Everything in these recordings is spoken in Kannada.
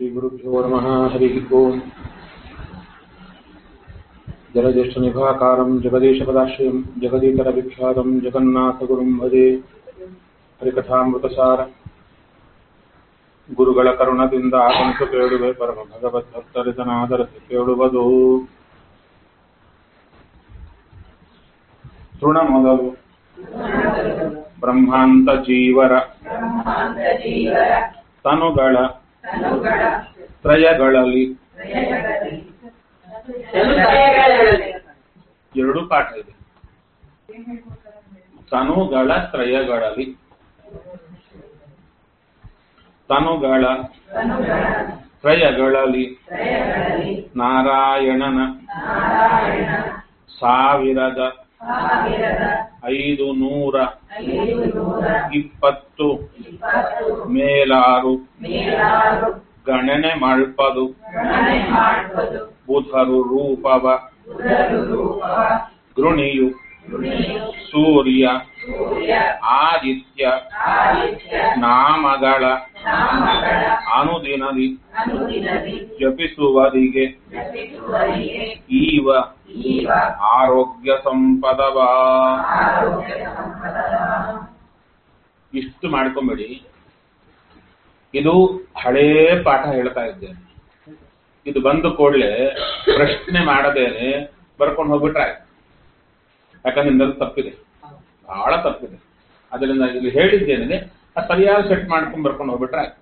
श्रीगुरुभ्यो नमः हरिः ओम् जलज्येष्ठनिभाकारम् जगदीशपदाश्रयम् जगदीतरविख्यातम् जगन्नाथगुरुम् भजे ಹರಿಕಥಾಮೃತಸಾರ ಗುರುಗಳ ಕರುಣದಿಂದ ಆಗಮಿಸು ಕೇಳುವೆ ಪರಮ ಭಗವದ್ಭಕ್ತರಿತನಾದರಸಿ ಕೇಳುವುದು ತೃಣ ಮೊದಲು ಬ್ರಹ್ಮಾಂತ ಜೀವರ ತನುಗಳ ತ್ರಯಗಳಲ್ಲಿ ಎರಡು ಪಾಠ ಇದೆ ತನುಗಳ ತ್ರಯಗಳಲ್ಲಿ ತನುಗಳ ತ್ರಯಗಳಲ್ಲಿ ನಾರಾಯಣನ ಸಾವಿರದ ಐದು ನೂರ ಇಪ್ಪತ್ತು ಮೇಲಾರು ಗಣನೆ ಮಳ್ಪದು ಬುಧರು ರೂಪವ ಗೃಣಿಯು ಸೂರ್ಯ ಆದಿತ್ಯ ನಾಮಗಳ ಅನುದಿನದಿ ಜಪಿಸುವರಿಗೆ ಈವ ಆರೋಗ್ಯ ಸಂಪದವ ಇಷ್ಟು ಮಾಡ್ಕೊಂಬೇಡಿ ಇದು ಹಳೇ ಪಾಠ ಹೇಳ್ತಾ ಇದ್ದೇನೆ ಇದು ಬಂದು ಕೂಡಲೇ ಪ್ರಶ್ನೆ ಮಾಡದೇನೆ ಬರ್ಕೊಂಡು ಹೋಗ್ಬಿಟ್ರೆ ಆಯ್ತು ಯಾಕಂದ್ರೆ ನಿಮ್ದಲ್ಲಿ ತಪ್ಪಿದೆ ಬಹಳ ತಪ್ಪಿದೆ ಅದರಿಂದ ಇಲ್ಲಿ ಹೇಳಿದ್ದೇನೆ ಆ ಸರಿಯಾಗಿ ಸೆಟ್ ಮಾಡ್ಕೊಂಡು ಬರ್ಕೊಂಡು ಹೋಗ್ಬಿಟ್ರೆ ಆಯ್ತು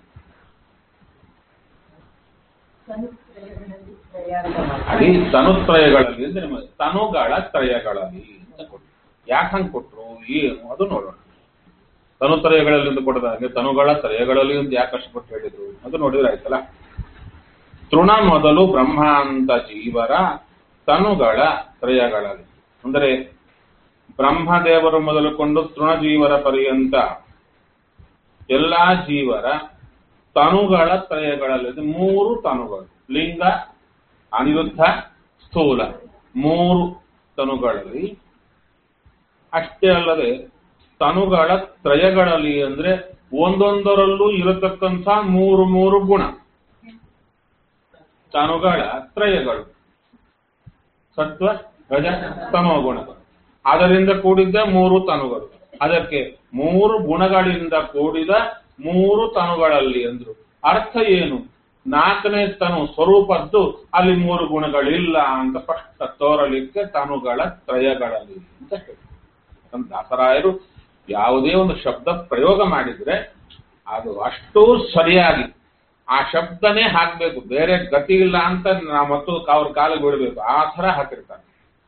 ಅದೇ ತನುತ್ರಯಗಳಲ್ಲಿ ಅಂದ್ರೆ ನಿಮಗೆ ತನುಗಳ ತ್ರಯಗಳಲ್ಲಿ ಅಂತ ಕೊಟ್ರು ಯಾಕೆ ಹಂಗೆ ಕೊಟ್ರು ಏನು ಅದು ನೋಡೋಣ ತನುತ್ರಯಗಳಲ್ಲಿ ಕೊಡದಾಗೆ ತನುಗಳ ತ್ರಯಗಳಲ್ಲಿ ಒಂದು ಯಾಕೆ ಕಷ್ಟಪಟ್ಟು ಹೇಳಿದ್ರು ಅದು ನೋಡಿದ್ರೆ ಆಯ್ತಲ್ಲ ತೃಣ ಮೊದಲು ಬ್ರಹ್ಮಾಂತ ಜೀವರ ತನುಗಳ ತ್ರಯಗಳಲ್ಲಿ ಅಂದರೆ ಬ್ರಹ್ಮದೇವರು ಮೊದಲುಕೊಂಡು ತೃಣಜೀವರ ಪರ್ಯಂತ ಎಲ್ಲಾ ಜೀವರ ತನುಗಳ ತ್ರಯಗಳಲ್ಲಿ ಮೂರು ತನುಗಳು ಲಿಂಗ ಅನಿರುದ್ಧ ಸ್ಥೂಲ ಮೂರು ತನುಗಳಲ್ಲಿ ಅಷ್ಟೇ ಅಲ್ಲದೆ ತನುಗಳ ತ್ರಯಗಳಲ್ಲಿ ಅಂದ್ರೆ ಒಂದೊಂದರಲ್ಲೂ ಇರತಕ್ಕಂಥ ಮೂರು ಮೂರು ಗುಣ ತನುಗಳ ತ್ರಯಗಳು ಸತ್ವ ರಜ ತಮೋ ಗುಣಗಳು ಅದರಿಂದ ಕೂಡಿದ್ದ ಮೂರು ತನುಗಳು ಅದಕ್ಕೆ ಮೂರು ಗುಣಗಳಿಂದ ಕೂಡಿದ ಮೂರು ತನುಗಳಲ್ಲಿ ಅಂದ್ರು ಅರ್ಥ ಏನು ನಾಲ್ಕನೇ ತನು ಸ್ವರೂಪದ್ದು ಅಲ್ಲಿ ಮೂರು ಗುಣಗಳಿಲ್ಲ ಅಂತ ಸ್ಪಷ್ಟ ತೋರಲಿಕ್ಕೆ ತನುಗಳ ತ್ರಯಗಳಲ್ಲಿ ಅಂತ ಹೇಳಿ ದಾಸರಾಯರು ಯಾವುದೇ ಒಂದು ಶಬ್ದ ಪ್ರಯೋಗ ಮಾಡಿದ್ರೆ ಅದು ಅಷ್ಟು ಸರಿಯಾಗಿ ಆ ಶಬ್ದನೇ ಹಾಕ್ಬೇಕು ಬೇರೆ ಗತಿ ಇಲ್ಲ ಅಂತ ನಾವು ಮತ್ತು ಅವ್ರ ಕಾಲಿಗೆ ಬಿಡಬೇಕು ಆ ಥರ ಹಾಕಿರ್ತಾರೆ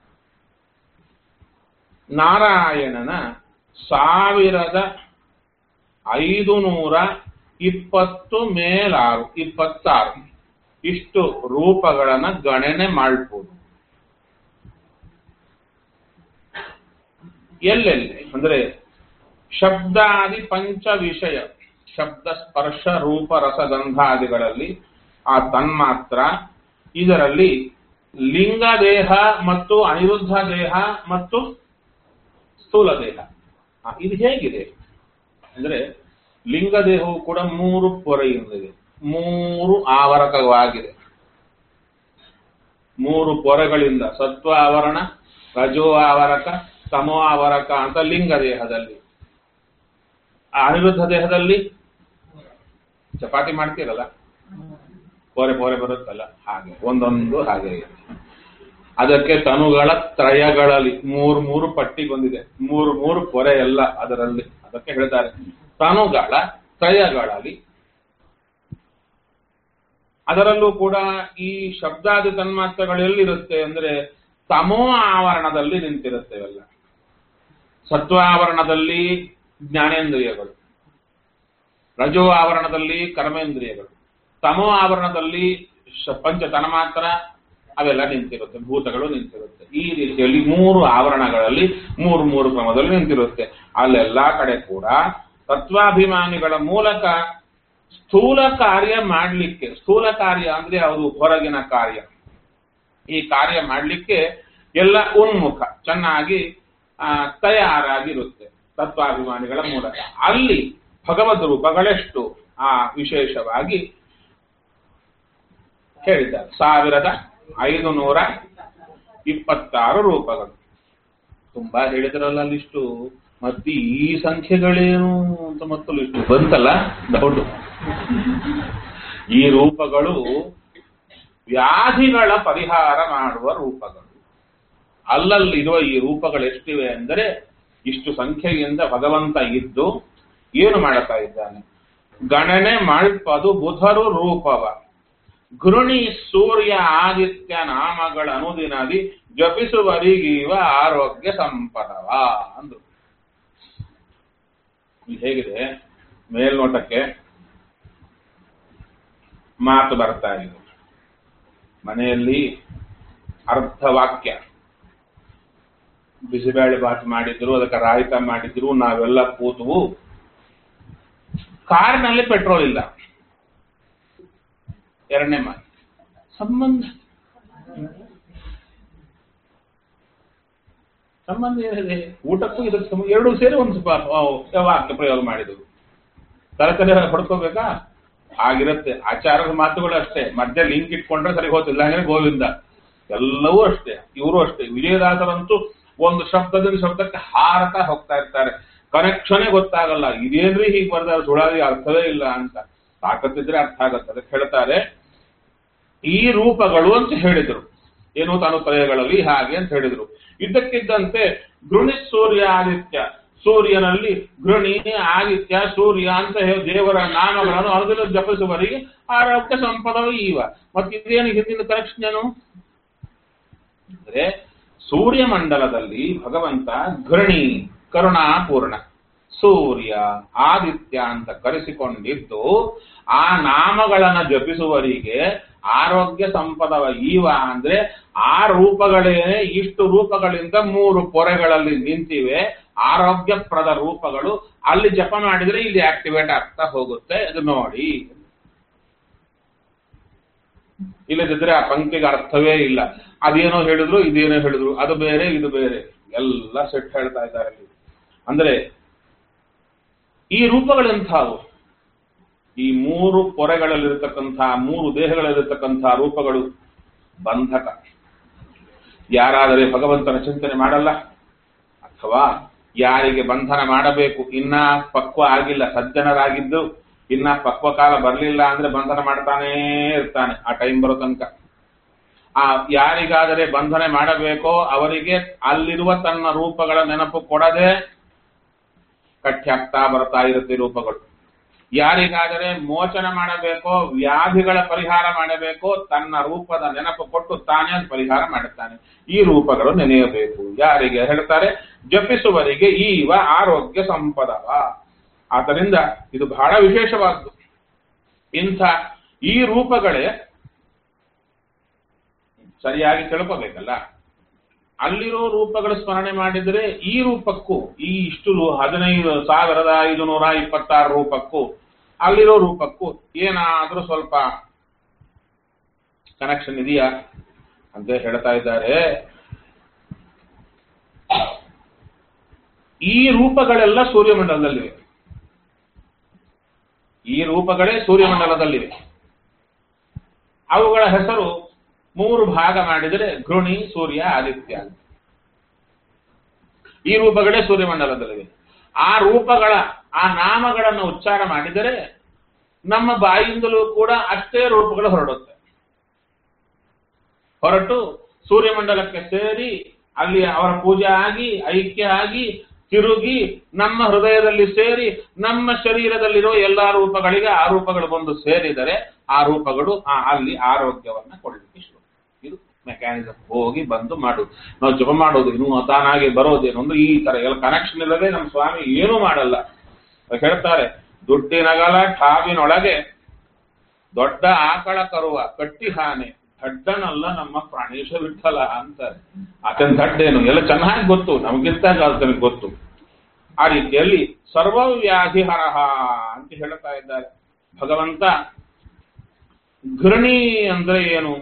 ನಾರಾಯಣನ ಸಾವಿರದ ಐದು ನೂರ ಇಪ್ಪತ್ತು ಮೇಲಾರು ಇಪ್ಪತ್ತಾರು ಇಷ್ಟು ರೂಪಗಳನ್ನ ಗಣನೆ ಮಾಡ್ಬೋದು ಎಲ್ಲೆಲ್ಲಿ ಅಂದ್ರೆ ಶಬ್ದಾದಿ ಪಂಚ ವಿಷಯ ಶಬ್ದ ಸ್ಪರ್ಶ ರೂಪ ರಸಗಂಧಾದಿಗಳಲ್ಲಿ ಆ ತನ್ಮಾತ್ರ ಇದರಲ್ಲಿ ಲಿಂಗ ದೇಹ ಮತ್ತು ಅನಿರುದ್ಧ ದೇಹ ಮತ್ತು ಸ್ಥೂಲ ದೇಹ ಇದು ಹೇಗಿದೆ ಅಂದ್ರೆ ಲಿಂಗ ದೇಹವು ಕೂಡ ಮೂರು ಪೊರೆಯಿಂದಿದೆ ಮೂರು ಆವರಕವಾಗಿದೆ ಮೂರು ಪೊರೆಗಳಿಂದ ಸತ್ವ ಆವರಣ ರಜೋ ಆವರಕ ತಮೋ ಆವರಕ ಅಂತ ಲಿಂಗ ದೇಹದಲ್ಲಿ ಅನಿರುದ್ಧ ದೇಹದಲ್ಲಿ ಚಪಾತಿ ಮಾಡ್ತೀರಲ್ಲ ಪೊರೆ ಪೊರೆ ಬರುತ್ತಲ್ಲ ಹಾಗೆ ಒಂದೊಂದು ಹಾಗೆ ಇದೆ ಅದಕ್ಕೆ ತನುಗಳ ತ್ರಯಗಳಲ್ಲಿ ಮೂರು ಮೂರು ಪಟ್ಟಿ ಬಂದಿದೆ ಮೂರು ಮೂರು ಪೊರೆ ಎಲ್ಲ ಅದರಲ್ಲಿ ಅದಕ್ಕೆ ಹೇಳ್ತಾರೆ ತನುಗಳ ತ್ರಯಗಳಲ್ಲಿ ಅದರಲ್ಲೂ ಕೂಡ ಈ ಶಬ್ದಾದಿ ತನ್ಮಾತ್ರಗಳು ಎಲ್ಲಿರುತ್ತೆ ಅಂದ್ರೆ ತಮೋ ಆವರಣದಲ್ಲಿ ನಿಂತಿರುತ್ತೇವೆಲ್ಲ ಸತ್ವ ಆವರಣದಲ್ಲಿ ಜ್ಞಾನೇಂದ್ರಿಯಗಳು ರಜೋ ಆವರಣದಲ್ಲಿ ಕರ್ಮೇಂದ್ರಿಯಗಳು ತಮೋ ಆವರಣದಲ್ಲಿ ಪಂಚ ತನ್ಮಾತ್ರ ಅವೆಲ್ಲ ನಿಂತಿರುತ್ತೆ ಭೂತಗಳು ನಿಂತಿರುತ್ತೆ ಈ ರೀತಿಯಲ್ಲಿ ಮೂರು ಆವರಣಗಳಲ್ಲಿ ಮೂರು ಮೂರು ಕ್ರಮದಲ್ಲಿ ನಿಂತಿರುತ್ತೆ ಅಲ್ಲೆಲ್ಲಾ ಕಡೆ ಕೂಡ ತತ್ವಾಭಿಮಾನಿಗಳ ಮೂಲಕ ಸ್ಥೂಲ ಕಾರ್ಯ ಮಾಡಲಿಕ್ಕೆ ಸ್ಥೂಲ ಕಾರ್ಯ ಅಂದ್ರೆ ಅದು ಹೊರಗಿನ ಕಾರ್ಯ ಈ ಕಾರ್ಯ ಮಾಡಲಿಕ್ಕೆ ಎಲ್ಲ ಉನ್ಮುಖ ಚೆನ್ನಾಗಿ ಆ, ತಯಾರಾಗಿರುತ್ತೆ ತತ್ವಾಭಿಮಾನಿಗಳ ಮೂಲಕ ಅಲ್ಲಿ ಭಗವದ್ ರೂಪಗಳೆಷ್ಟು ಆ ವಿಶೇಷವಾಗಿ ಹೇಳಿದ್ದಾರೆ ಸಾವಿರದ ಐದು ನೂರ ಇಪ್ಪತ್ತಾರು ರೂಪಗಳು ತುಂಬಾ ಹೇಳಿದ್ರಲ್ಲ ಲಿಸ್ಟು ಮತ್ತೆ ಈ ಸಂಖ್ಯೆಗಳೇನು ಅಂತ ಮತ್ತು ಲಿಸ್ಟು ಬಂತಲ್ಲ ಡೌಟ್ ಈ ರೂಪಗಳು ವ್ಯಾಧಿಗಳ ಪರಿಹಾರ ಮಾಡುವ ರೂಪಗಳು ಅಲ್ಲಲ್ಲಿರುವ ಈ ರೂಪಗಳು ಎಷ್ಟಿವೆ ಅಂದರೆ ಇಷ್ಟು ಸಂಖ್ಯೆಯಿಂದ ಭಗವಂತ ಇದ್ದು ಏನು ಮಾಡುತ್ತಾ ಇದ್ದಾನೆ ಗಣನೆ ಮಳ್ಪದು ಬುಧರು ರೂಪವ ಗೃಣಿ ಸೂರ್ಯ ಆದಿತ್ಯ ನಾಮಗಳ ಅನುದಿನದಿ ಜಪಿಸುವರಿಗೀವ ಆರೋಗ್ಯ ಸಂಪದವ ಅಂದ್ರು ಇದು ಹೇಗಿದೆ ಮೇಲ್ನೋಟಕ್ಕೆ ಮಾತು ಬರ್ತಾ ಇದೆ ಮನೆಯಲ್ಲಿ ಅರ್ಧ ವಾಕ್ಯ ಬಿಸಿಬೇಳೆ ಬಾತ್ ಮಾಡಿದ್ರು ಅದಕ್ಕೆ ರಾಯಿತ ಮಾಡಿದ್ರು ನಾವೆಲ್ಲ ಕೂತವು ಕಾರ್ನಲ್ಲಿ ಪೆಟ್ರೋಲ್ ಇಲ್ಲ ಎರಡನೇ ಮಾತು ಸಂಬಂಧ ಸಂಬಂಧ ಏನಿದೆ ಊಟಕ್ಕೂ ಇದಕ್ಕೆ ಸಂಬಂಧ ಎರಡೂ ಸೇರಿ ಒಂದು ಸ್ವಲ್ಪ ವಾಕ್ಯ ಪ್ರಯೋಗ ಮಾಡಿದ್ರು ತಲೆ ತಲೆ ಹೊಡ್ಕೋಬೇಕಾ ಆಗಿರುತ್ತೆ ಆಚಾರದ ಮಾತುಗಳು ಅಷ್ಟೇ ಮಧ್ಯ ಲಿಂಕ್ ಇಟ್ಕೊಂಡ್ರೆ ಸರಿ ಹೋಗ್ತಿಲ್ಲ ಹಾಗೆ ಗೋವಿಂದ ಎಲ್ಲವೂ ಅಷ್ಟೇ ಇವರು ಅಷ್ಟೇ ವಿಜಯದಾಸರಂತೂ ಒಂದು ಶಬ್ದದಿಂದ ಶಬ್ದಕ್ಕೆ ಹಾರತಾ ಹೋಗ್ತಾ ಇರ್ತಾರೆ ಕನೆಕ್ಷನೇ ಗೊತ್ತಾಗಲ್ಲ ಇದೇನ್ರಿ ಹೀಗೆ ಬರ್ದಾರೆ ಸುಳಾದಿ ಅರ್ಥವೇ ಇಲ್ಲ ಅಂತ ತಾಕತ್ತಿದ್ರೆ ಅರ್ಥ ಆಗತ್ತೆ ಅದಕ್ಕೆ ಹೇಳ್ತಾರೆ ಈ ರೂಪಗಳು ಅಂತ ಹೇಳಿದ್ರು ಏನು ತಾನು ತ್ರಯಗಳಲ್ಲಿ ಹಾಗೆ ಅಂತ ಹೇಳಿದ್ರು ಇದ್ದಕ್ಕಿದ್ದಂತೆ ಗೃಣಿ ಸೂರ್ಯ ಆದಿತ್ಯ ಸೂರ್ಯನಲ್ಲಿ ಗೃಣಿ ಆದಿತ್ಯ ಸೂರ್ಯ ಅಂತ ಹೇಳಿ ದೇವರ ನಾಮಗಳನ್ನು ಅನುದಿನ ಜಪಿಸುವವರಿಗೆ ಆರೋಗ್ಯ ಸಂಪದವು ಇವ ಮತ್ತೆ ಇದೇನು ಹಿಂದಿನ ಕನೆಕ್ಷನ್ ಏನು ಅಂದ್ರೆ ಸೂರ್ಯಮಂಡಲದಲ್ಲಿ ಭಗವಂತ ಗೃಣಿ ಕರುಣಾಪೂರ್ಣ ಸೂರ್ಯ ಆದಿತ್ಯ ಅಂತ ಕರೆಸಿಕೊಂಡಿದ್ದು ಆ ನಾಮಗಳನ್ನ ಜಪಿಸುವವರಿಗೆ ಆರೋಗ್ಯ ಸಂಪದವ ಈವ ಅಂದ್ರೆ ಆ ರೂಪಗಳೇನೆ ಇಷ್ಟು ರೂಪಗಳಿಂದ ಮೂರು ಪೊರೆಗಳಲ್ಲಿ ನಿಂತಿವೆ ಆರೋಗ್ಯಪ್ರದ ರೂಪಗಳು ಅಲ್ಲಿ ಜಪ ಮಾಡಿದ್ರೆ ಇಲ್ಲಿ ಆಕ್ಟಿವೇಟ್ ಆಗ್ತಾ ಹೋಗುತ್ತೆ ಅದು ನೋಡಿ ಇಲ್ಲದಿದ್ರೆ ಆ ಪಂಕ್ತಿಗೆ ಅರ್ಥವೇ ಇಲ್ಲ ಅದೇನೋ ಹೇಳಿದ್ರು ಇದೇನೋ ಹೇಳಿದ್ರು ಅದು ಬೇರೆ ಇದು ಬೇರೆ ಎಲ್ಲ ಸೆಟ್ ಹೇಳ್ತಾ ಇದ್ದಾರೆ ಇಲ್ಲಿ ಅಂದ್ರೆ ಈ ರೂಪಗಳೆಂಥವು ಈ ಮೂರು ಪೊರೆಗಳಲ್ಲಿರತಕ್ಕಂತಹ ಮೂರು ದೇಹಗಳಲ್ಲಿರತಕ್ಕಂತಹ ರೂಪಗಳು ಬಂಧಕ ಯಾರಾದರೆ ಭಗವಂತನ ಚಿಂತನೆ ಮಾಡಲ್ಲ ಅಥವಾ ಯಾರಿಗೆ ಬಂಧನ ಮಾಡಬೇಕು ಇನ್ನ ಪಕ್ವ ಆಗಿಲ್ಲ ಸಜ್ಜನರಾಗಿದ್ದು ಇನ್ನ ಪಕ್ವ ಕಾಲ ಬರಲಿಲ್ಲ ಅಂದ್ರೆ ಬಂಧನ ಮಾಡ್ತಾನೇ ಇರ್ತಾನೆ ಆ ಟೈಮ್ ಬರೋ ತನಕ ಆ ಯಾರಿಗಾದರೆ ಬಂಧನೆ ಮಾಡಬೇಕೋ ಅವರಿಗೆ ಅಲ್ಲಿರುವ ತನ್ನ ರೂಪಗಳ ನೆನಪು ಕೊಡದೆ ಕಟ್ಟಿ ಹಾಕ್ತಾ ಬರ್ತಾ ಇರುತ್ತೆ ರೂಪಗಳು ಯಾರಿಗಾದರೆ ಮೋಚನ ಮಾಡಬೇಕೋ ವ್ಯಾಧಿಗಳ ಪರಿಹಾರ ಮಾಡಬೇಕೋ ತನ್ನ ರೂಪದ ನೆನಪು ಕೊಟ್ಟು ತಾನೇ ಅದು ಪರಿಹಾರ ಮಾಡುತ್ತಾನೆ ಈ ರೂಪಗಳು ನೆನೆಯಬೇಕು ಯಾರಿಗೆ ಹೇಳ್ತಾರೆ ಜಪಿಸುವರಿಗೆ ಈವ ಆರೋಗ್ಯ ಸಂಪದವ ಆದ್ದರಿಂದ ಇದು ಬಹಳ ವಿಶೇಷವಾದ್ದು ಇಂಥ ಈ ರೂಪಗಳೇ ಸರಿಯಾಗಿ ತಿಳ್ಕೋಬೇಕಲ್ಲ ಅಲ್ಲಿರೋ ರೂಪಗಳ ಸ್ಮರಣೆ ಮಾಡಿದರೆ ಈ ರೂಪಕ್ಕೂ ಈ ಇಷ್ಟು ರೂ- ಹದಿನೈದು ಸಾವಿರದ ಐದು ನೂರ ಇಪ್ಪತ್ತಾರು ರೂಪಕ್ಕೂ ಅಲ್ಲಿರೋ ರೂಪಕ್ಕೂ ಏನಾದ್ರೂ ಸ್ವಲ್ಪ ಕನೆಕ್ಷನ್ ಇದೆಯಾ ಅಂತ ಹೇಳ್ತಾ ಇದ್ದಾರೆ ಈ ರೂಪಗಳೆಲ್ಲ ಸೂರ್ಯಮಂಡಲದಲ್ಲಿವೆ ಈ ರೂಪಗಳೇ ಸೂರ್ಯಮಂಡಲದಲ್ಲಿವೆ ಅವುಗಳ ಹೆಸರು ಮೂರು ಭಾಗ ಮಾಡಿದರೆ ಗೃಣಿ ಸೂರ್ಯ ಆದಿತ್ಯ ಈ ರೂಪಗಳೇ ಸೂರ್ಯಮಂಡಲದಲ್ಲಿವೆ ಆ ರೂಪಗಳ ಆ ನಾಮಗಳನ್ನು ಉಚ್ಚಾರ ಮಾಡಿದರೆ ನಮ್ಮ ಬಾಯಿಂದಲೂ ಕೂಡ ಅಷ್ಟೇ ರೂಪಗಳು ಹೊರಡುತ್ತೆ ಹೊರಟು ಸೂರ್ಯಮಂಡಲಕ್ಕೆ ಸೇರಿ ಅಲ್ಲಿ ಅವರ ಪೂಜೆ ಆಗಿ ಐಕ್ಯ ಆಗಿ ತಿರುಗಿ ನಮ್ಮ ಹೃದಯದಲ್ಲಿ ಸೇರಿ ನಮ್ಮ ಶರೀರದಲ್ಲಿರೋ ಎಲ್ಲಾ ರೂಪಗಳಿಗೆ ಆ ರೂಪಗಳು ಬಂದು ಸೇರಿದರೆ ಆ ರೂಪಗಳು ಆ ಅಲ್ಲಿ ಆರೋಗ್ಯವನ್ನ ಕೊಡಲಿಕ್ಕೆ ಶುರು ಇದು ಮೆಕ್ಯಾನಿಸಮ್ ಹೋಗಿ ಬಂದು ಮಾಡುದು ನಾವು ಜಪ ಮಾಡೋದು ಇನ್ನು ತಾನಾಗಿ ಬರೋದೇನು ಅಂದ್ರೆ ಈ ತರ ಎಲ್ಲ ಕನೆಕ್ಷನ್ ಇಲ್ಲದೆ ನಮ್ಮ ಸ್ವಾಮಿ ಏನೂ ಮಾಡಲ್ಲ ಅವ್ರು ಹೇಳ್ತಾರೆ ದುಡ್ಡಿನಗಲ ಠಾವಿನೊಳಗೆ ದೊಡ್ಡ ಆಕಳ ಕರುವ ಕಟ್ಟಿ ಹಾನೆ ದಡ್ಡನಲ್ಲ ನಮ್ಮ ಪ್ರಾಣೇಶ ವಿಠಲ ಅಂತಾರೆ ಆತನ ದಡ್ಡೇನು ಎಲ್ಲ ಚೆನ್ನಾಗಿ ಗೊತ್ತು ನಮಗಿಂತ ಆತನಿಗೆ ಗೊತ್ತು ಆ ರೀತಿಯಲ್ಲಿ ಸರ್ವವ್ಯಾಧಿ ಹರಹ ಅಂತ ಹೇಳ್ತಾ ಇದ್ದಾರೆ ಭಗವಂತ ಘೃಣಿ ಅಂದ್ರೆ ಏನು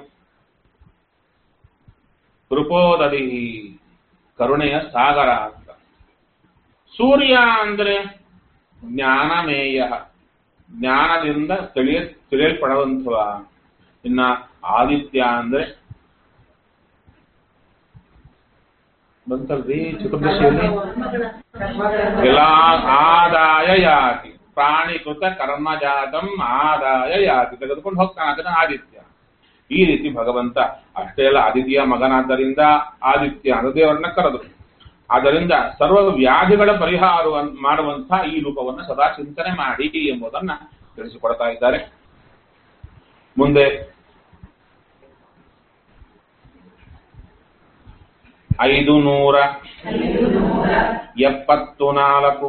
ಕೃಪೋದದಿ ಕರುಣೆಯ ಸಾಗರ ಅಂತ ಸೂರ್ಯ ಅಂದ್ರೆ ಜ್ಞಾನಮೇಯ ಜ್ಞಾನದಿಂದ ತಿಳಿಯ ತಿಳಿಯಲ್ಪಡುವಂಥವ ಇನ್ನ ಆದಿತ್ಯ ಅಂದ್ರೆ ಬಂತಲ್ರಿ ಚತುರ್ದಶಿಯಲ್ಲಿ ಎಲ್ಲ ಆದಾಯ ಯಾತಿ ಪ್ರಾಣಿಕೃತ ಕರ್ಮಜಾತಂ ಆದಾಯ ಯಾತಿ ತೆಗೆದುಕೊಂಡು ಹೋಗ್ತಾನೆ ಅದನ್ನ ಆದಿತ್ಯ ಈ ರೀತಿ ಭಗವಂತ ಅಷ್ಟೇ ಅಲ್ಲ ಆದಿತ್ಯ ಮಗನಾದ್ದರಿಂದ ಆದಿತ್ಯ ಅಂತ ದೇವರನ್ನ ಕರೆದು ಆದ್ದರಿಂದ ಸರ್ವ ವ್ಯಾಧಿಗಳ ಪರಿಹಾರ ಮಾಡುವಂತಹ ಈ ರೂಪವನ್ನು ಸದಾ ಚಿಂತನೆ ಮಾಡಿ ಎಂಬುದನ್ನ ತಿಳಿಸಿಕೊಡ್ತಾ ಇದ್ದಾರೆ ಮುಂದೆ ಐದು ನೂರ ಎಪ್ಪತ್ತು ನಾಲ್ಕು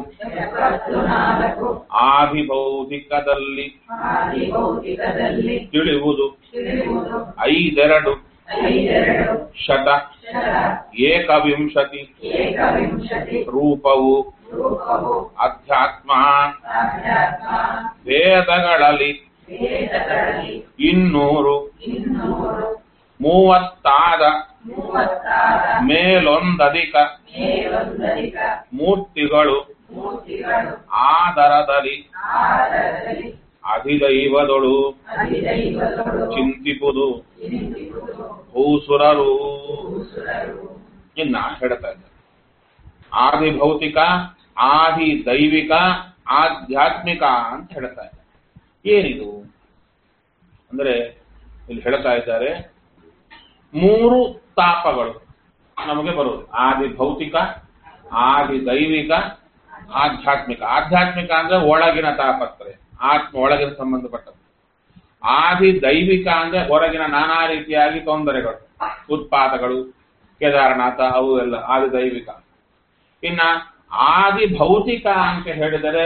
ಆದಿಭೌತಿಕದಲ್ಲಿ ಆದಿಭೌತಿಕದಲ್ಲಿ ತಿಳಿಯುವುದು ತಿಳಿಯುವುದು ಐದೆರಡು ಐದೆರಡು ಶತ ಶತ ಏಕವಿಂಶತಿ ಏಕವಿಂಶತಿ ರೂಪವು ರೂಪವು ಅಧ್ಯಾತ್ಮ ಆಧ್ಯಾತ್ಮ ವೇದಗಳಲ್ಲಿ ವೇದಗಳಲ್ಲಿ ಇನ್ನೂರು ಇನ್ನೂರು ಮೂವತ್ತಾದ ಮೂವತ್ತಾರ ಮೇಲೊಂದಧಿಕ ಮೇಲೊಂದರಿಕ ಮೂರ್ತಿಗಳು ಮೂರ್ತಿಗಳು ಆದರದಲ್ಲಿ ಆಧಾರದಲ್ಲಿ ಅಧಿದೈವದೊಳು ಅಧಿದೈವಗಳು ಚಿಂತಿಪುದು ಚಿಂತಿಸುವುದು ಭೂಸುರರು ಭೂಸುರರು ಇನ್ನ ಹೇಳ್ತಾ ಇದ್ದಾರೆ ಆದಿ ಭೌತಿಕ ಆದಿ ದೈವಿಕ ಆಧ್ಯಾತ್ಮಿಕ ಅಂತ ಹೇಳ್ತಾ ಇದ್ದಾರೆ ಏನಿದು ಅಂದ್ರೆ ಇಲ್ಲಿ ಹೇಳ್ತಾ ಇದ್ದಾರೆ ಮೂರು ತಾಪಗಳು ನಮಗೆ ಬರುವುದು ಆದಿ ಭೌತಿಕ ಆದಿ ದೈವಿಕ ಆಧ್ಯಾತ್ಮಿಕ ಆಧ್ಯಾತ್ಮಿಕ ಅಂದ್ರೆ ಒಳಗಿನ ತಾಪತ್ರೆ ಆತ್ಮ ಒಳಗಿನ ಸಂಬಂಧಪಟ್ಟದ್ದು ಆದಿ ದೈವಿಕ ಅಂದ್ರೆ ಹೊರಗಿನ ನಾನಾ ರೀತಿಯಾಗಿ ತೊಂದರೆಗಳು ಉತ್ಪಾತಗಳು ಕೇದಾರನಾಥ ಅವು ಎಲ್ಲ ಆದಿ ದೈವಿಕ ಇನ್ನ ಆದಿ ಭೌತಿಕ ಅಂತ ಹೇಳಿದರೆ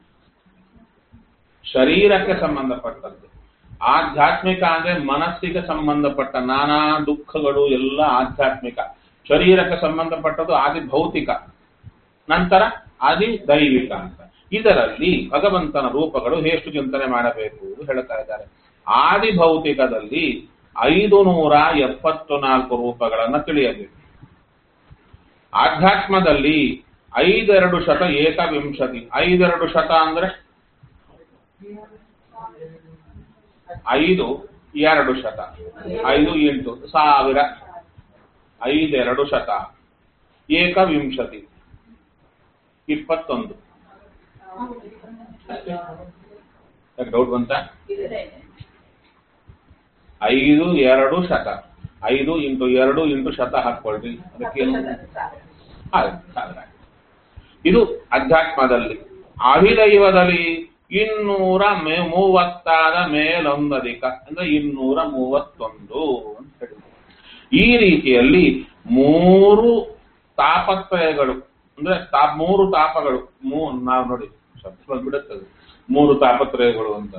ಶರೀರಕ್ಕೆ ಸಂಬಂಧಪಟ್ಟದ್ದು ಆಧ್ಯಾತ್ಮಿಕ ಅಂದ್ರೆ ಮನಸ್ಸಿಗೆ ಸಂಬಂಧಪಟ್ಟ ನಾನಾ ದುಃಖಗಳು ಎಲ್ಲ ಆಧ್ಯಾತ್ಮಿಕ ಶರೀರಕ್ಕೆ ಸಂಬಂಧಪಟ್ಟದ್ದು ಆದಿ ಭೌತಿಕ ನಂತರ ಆದಿ ದೈವಿಕ ಅಂತ ಇದರಲ್ಲಿ ಭಗವಂತನ ರೂಪಗಳು ಎಷ್ಟು ಚಿಂತನೆ ಮಾಡಬೇಕು ಹೇಳ್ತಾ ಇದ್ದಾರೆ ಆದಿ ಭೌತಿಕದಲ್ಲಿ ಐದು ನೂರ ಎಪ್ಪತ್ತು ನಾಲ್ಕು ರೂಪಗಳನ್ನು ತಿಳಿಯಬೇಕು ಆಧ್ಯಾತ್ಮದಲ್ಲಿ ಐದೆರಡು ಶತ ಏಕವಿಂಶತಿ ಐದೆರಡು ಶತ ಅಂದ್ರೆ ಐದು ಎರಡು ಶತ ಐದು ಎಂಟು ಸಾವಿರ ಐದೆರಡು ಶತ ಏಕವಿಂಶತಿ ಇಪ್ಪತ್ತೊಂದು ಡೌಟ್ ಬಂತ ಐದು ಎರಡು ಶತ ಐದು ಇಂಟು ಎರಡು ಇಂಟು ಶತ ಹಾಕೊಳ್ರಿ ಅದಕ್ಕೇನು ಆಯ್ತು, ಸಾವಿರ ಆಯ್ತು. ಇದು ಅಧ್ಯಾತ್ಮದಲ್ಲಿ ಅಭಿದೈವದಲ್ಲಿ ಇನ್ನೂರ ಮೇ ಮೂವತ್ತಾದ ಮೇಲೊಂದಧಿಕ ಅಂದ್ರೆ ಇನ್ನೂರ ಮೂವತ್ತೊಂದು ಅಂತ ಹೇಳಿದ್ರು ಈ ರೀತಿಯಲ್ಲಿ ಮೂರು ತಾಪತ್ರಯಗಳು ಅಂದ್ರೆ ತಾ ಮೂರು ತಾಪಗಳು ಮೂ ನಾವು ನೋಡಿ ಶಬ್ದ ಬಂದ್ಬಿಡುತ್ತದೆ ಮೂರು ತಾಪತ್ರಯಗಳು ಅಂತ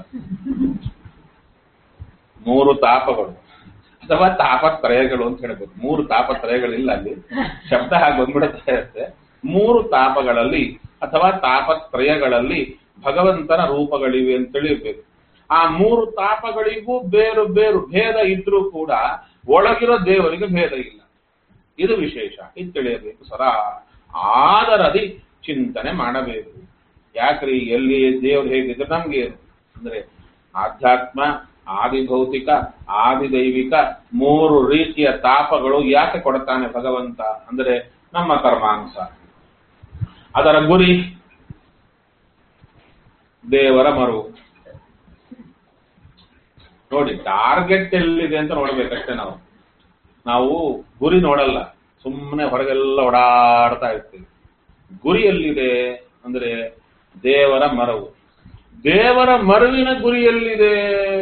ಮೂರು ತಾಪಗಳು ಅಥವಾ ತಾಪತ್ರಯಗಳು ಅಂತ ಹೇಳ್ಬೋದು ಮೂರು ತಾಪತ್ರಯಗಳಿಲ್ಲ ಅಲ್ಲಿ ಶಬ್ದ ಹಾಗೆ ಬಂದ್ಬಿಡುತ್ತಾ ಇರುತ್ತೆ ಮೂರು ತಾಪಗಳಲ್ಲಿ ಅಥವಾ ತಾಪತ್ರಯಗಳಲ್ಲಿ ಭಗವಂತನ ರೂಪಗಳಿವೆ ಅಂತ ತಿಳಿಯಬೇಕು ಆ ಮೂರು ತಾಪಗಳಿಗೂ ಬೇರು ಬೇರು ಭೇದ ಇದ್ರೂ ಕೂಡ ಒಳಗಿರೋ ದೇವರಿಗೆ ಭೇದ ಇಲ್ಲ ಇದು ವಿಶೇಷ ಇದು ತಿಳಿಯಬೇಕು ಸದಾ ಆದರದಿ ಚಿಂತನೆ ಮಾಡಬೇಕು ಯಾಕ್ರಿ ಎಲ್ಲಿ ದೇವರು ಹೇಗಿದ್ರೆ ನಮ್ಗೆ ಏನು? ಅಂದ್ರೆ ಆಧ್ಯಾತ್ಮ ಆದಿ ಭೌತಿಕ ಆದಿ ದೈವಿಕ ಮೂರು ರೀತಿಯ ತಾಪಗಳು ಯಾಕೆ ಕೊಡ್ತಾನೆ ಭಗವಂತ ಅಂದ್ರೆ ನಮ್ಮ ಕರ್ಮಾನುಸಾರ ಅದರ ಗುರಿ ದೇವರ ಮರುವು ನೋಡಿ ಟಾರ್ಗೆಟ್ ಎಲ್ಲಿದೆ ಅಂತ ನೋಡ್ಬೇಕಷ್ಟೇ ನಾವು ನಾವು ಗುರಿ ನೋಡಲ್ಲ ಸುಮ್ಮನೆ ಹೊರಗೆಲ್ಲ ಓಡಾಡ್ತಾ ಇರ್ತೀವಿ ಗುರಿ ಎಲ್ಲಿದೆ ಅಂದ್ರೆ ದೇವರ ಮರವು ದೇವರ ಮರುವಿನ ಗುರಿ ಎಲ್ಲಿದೆ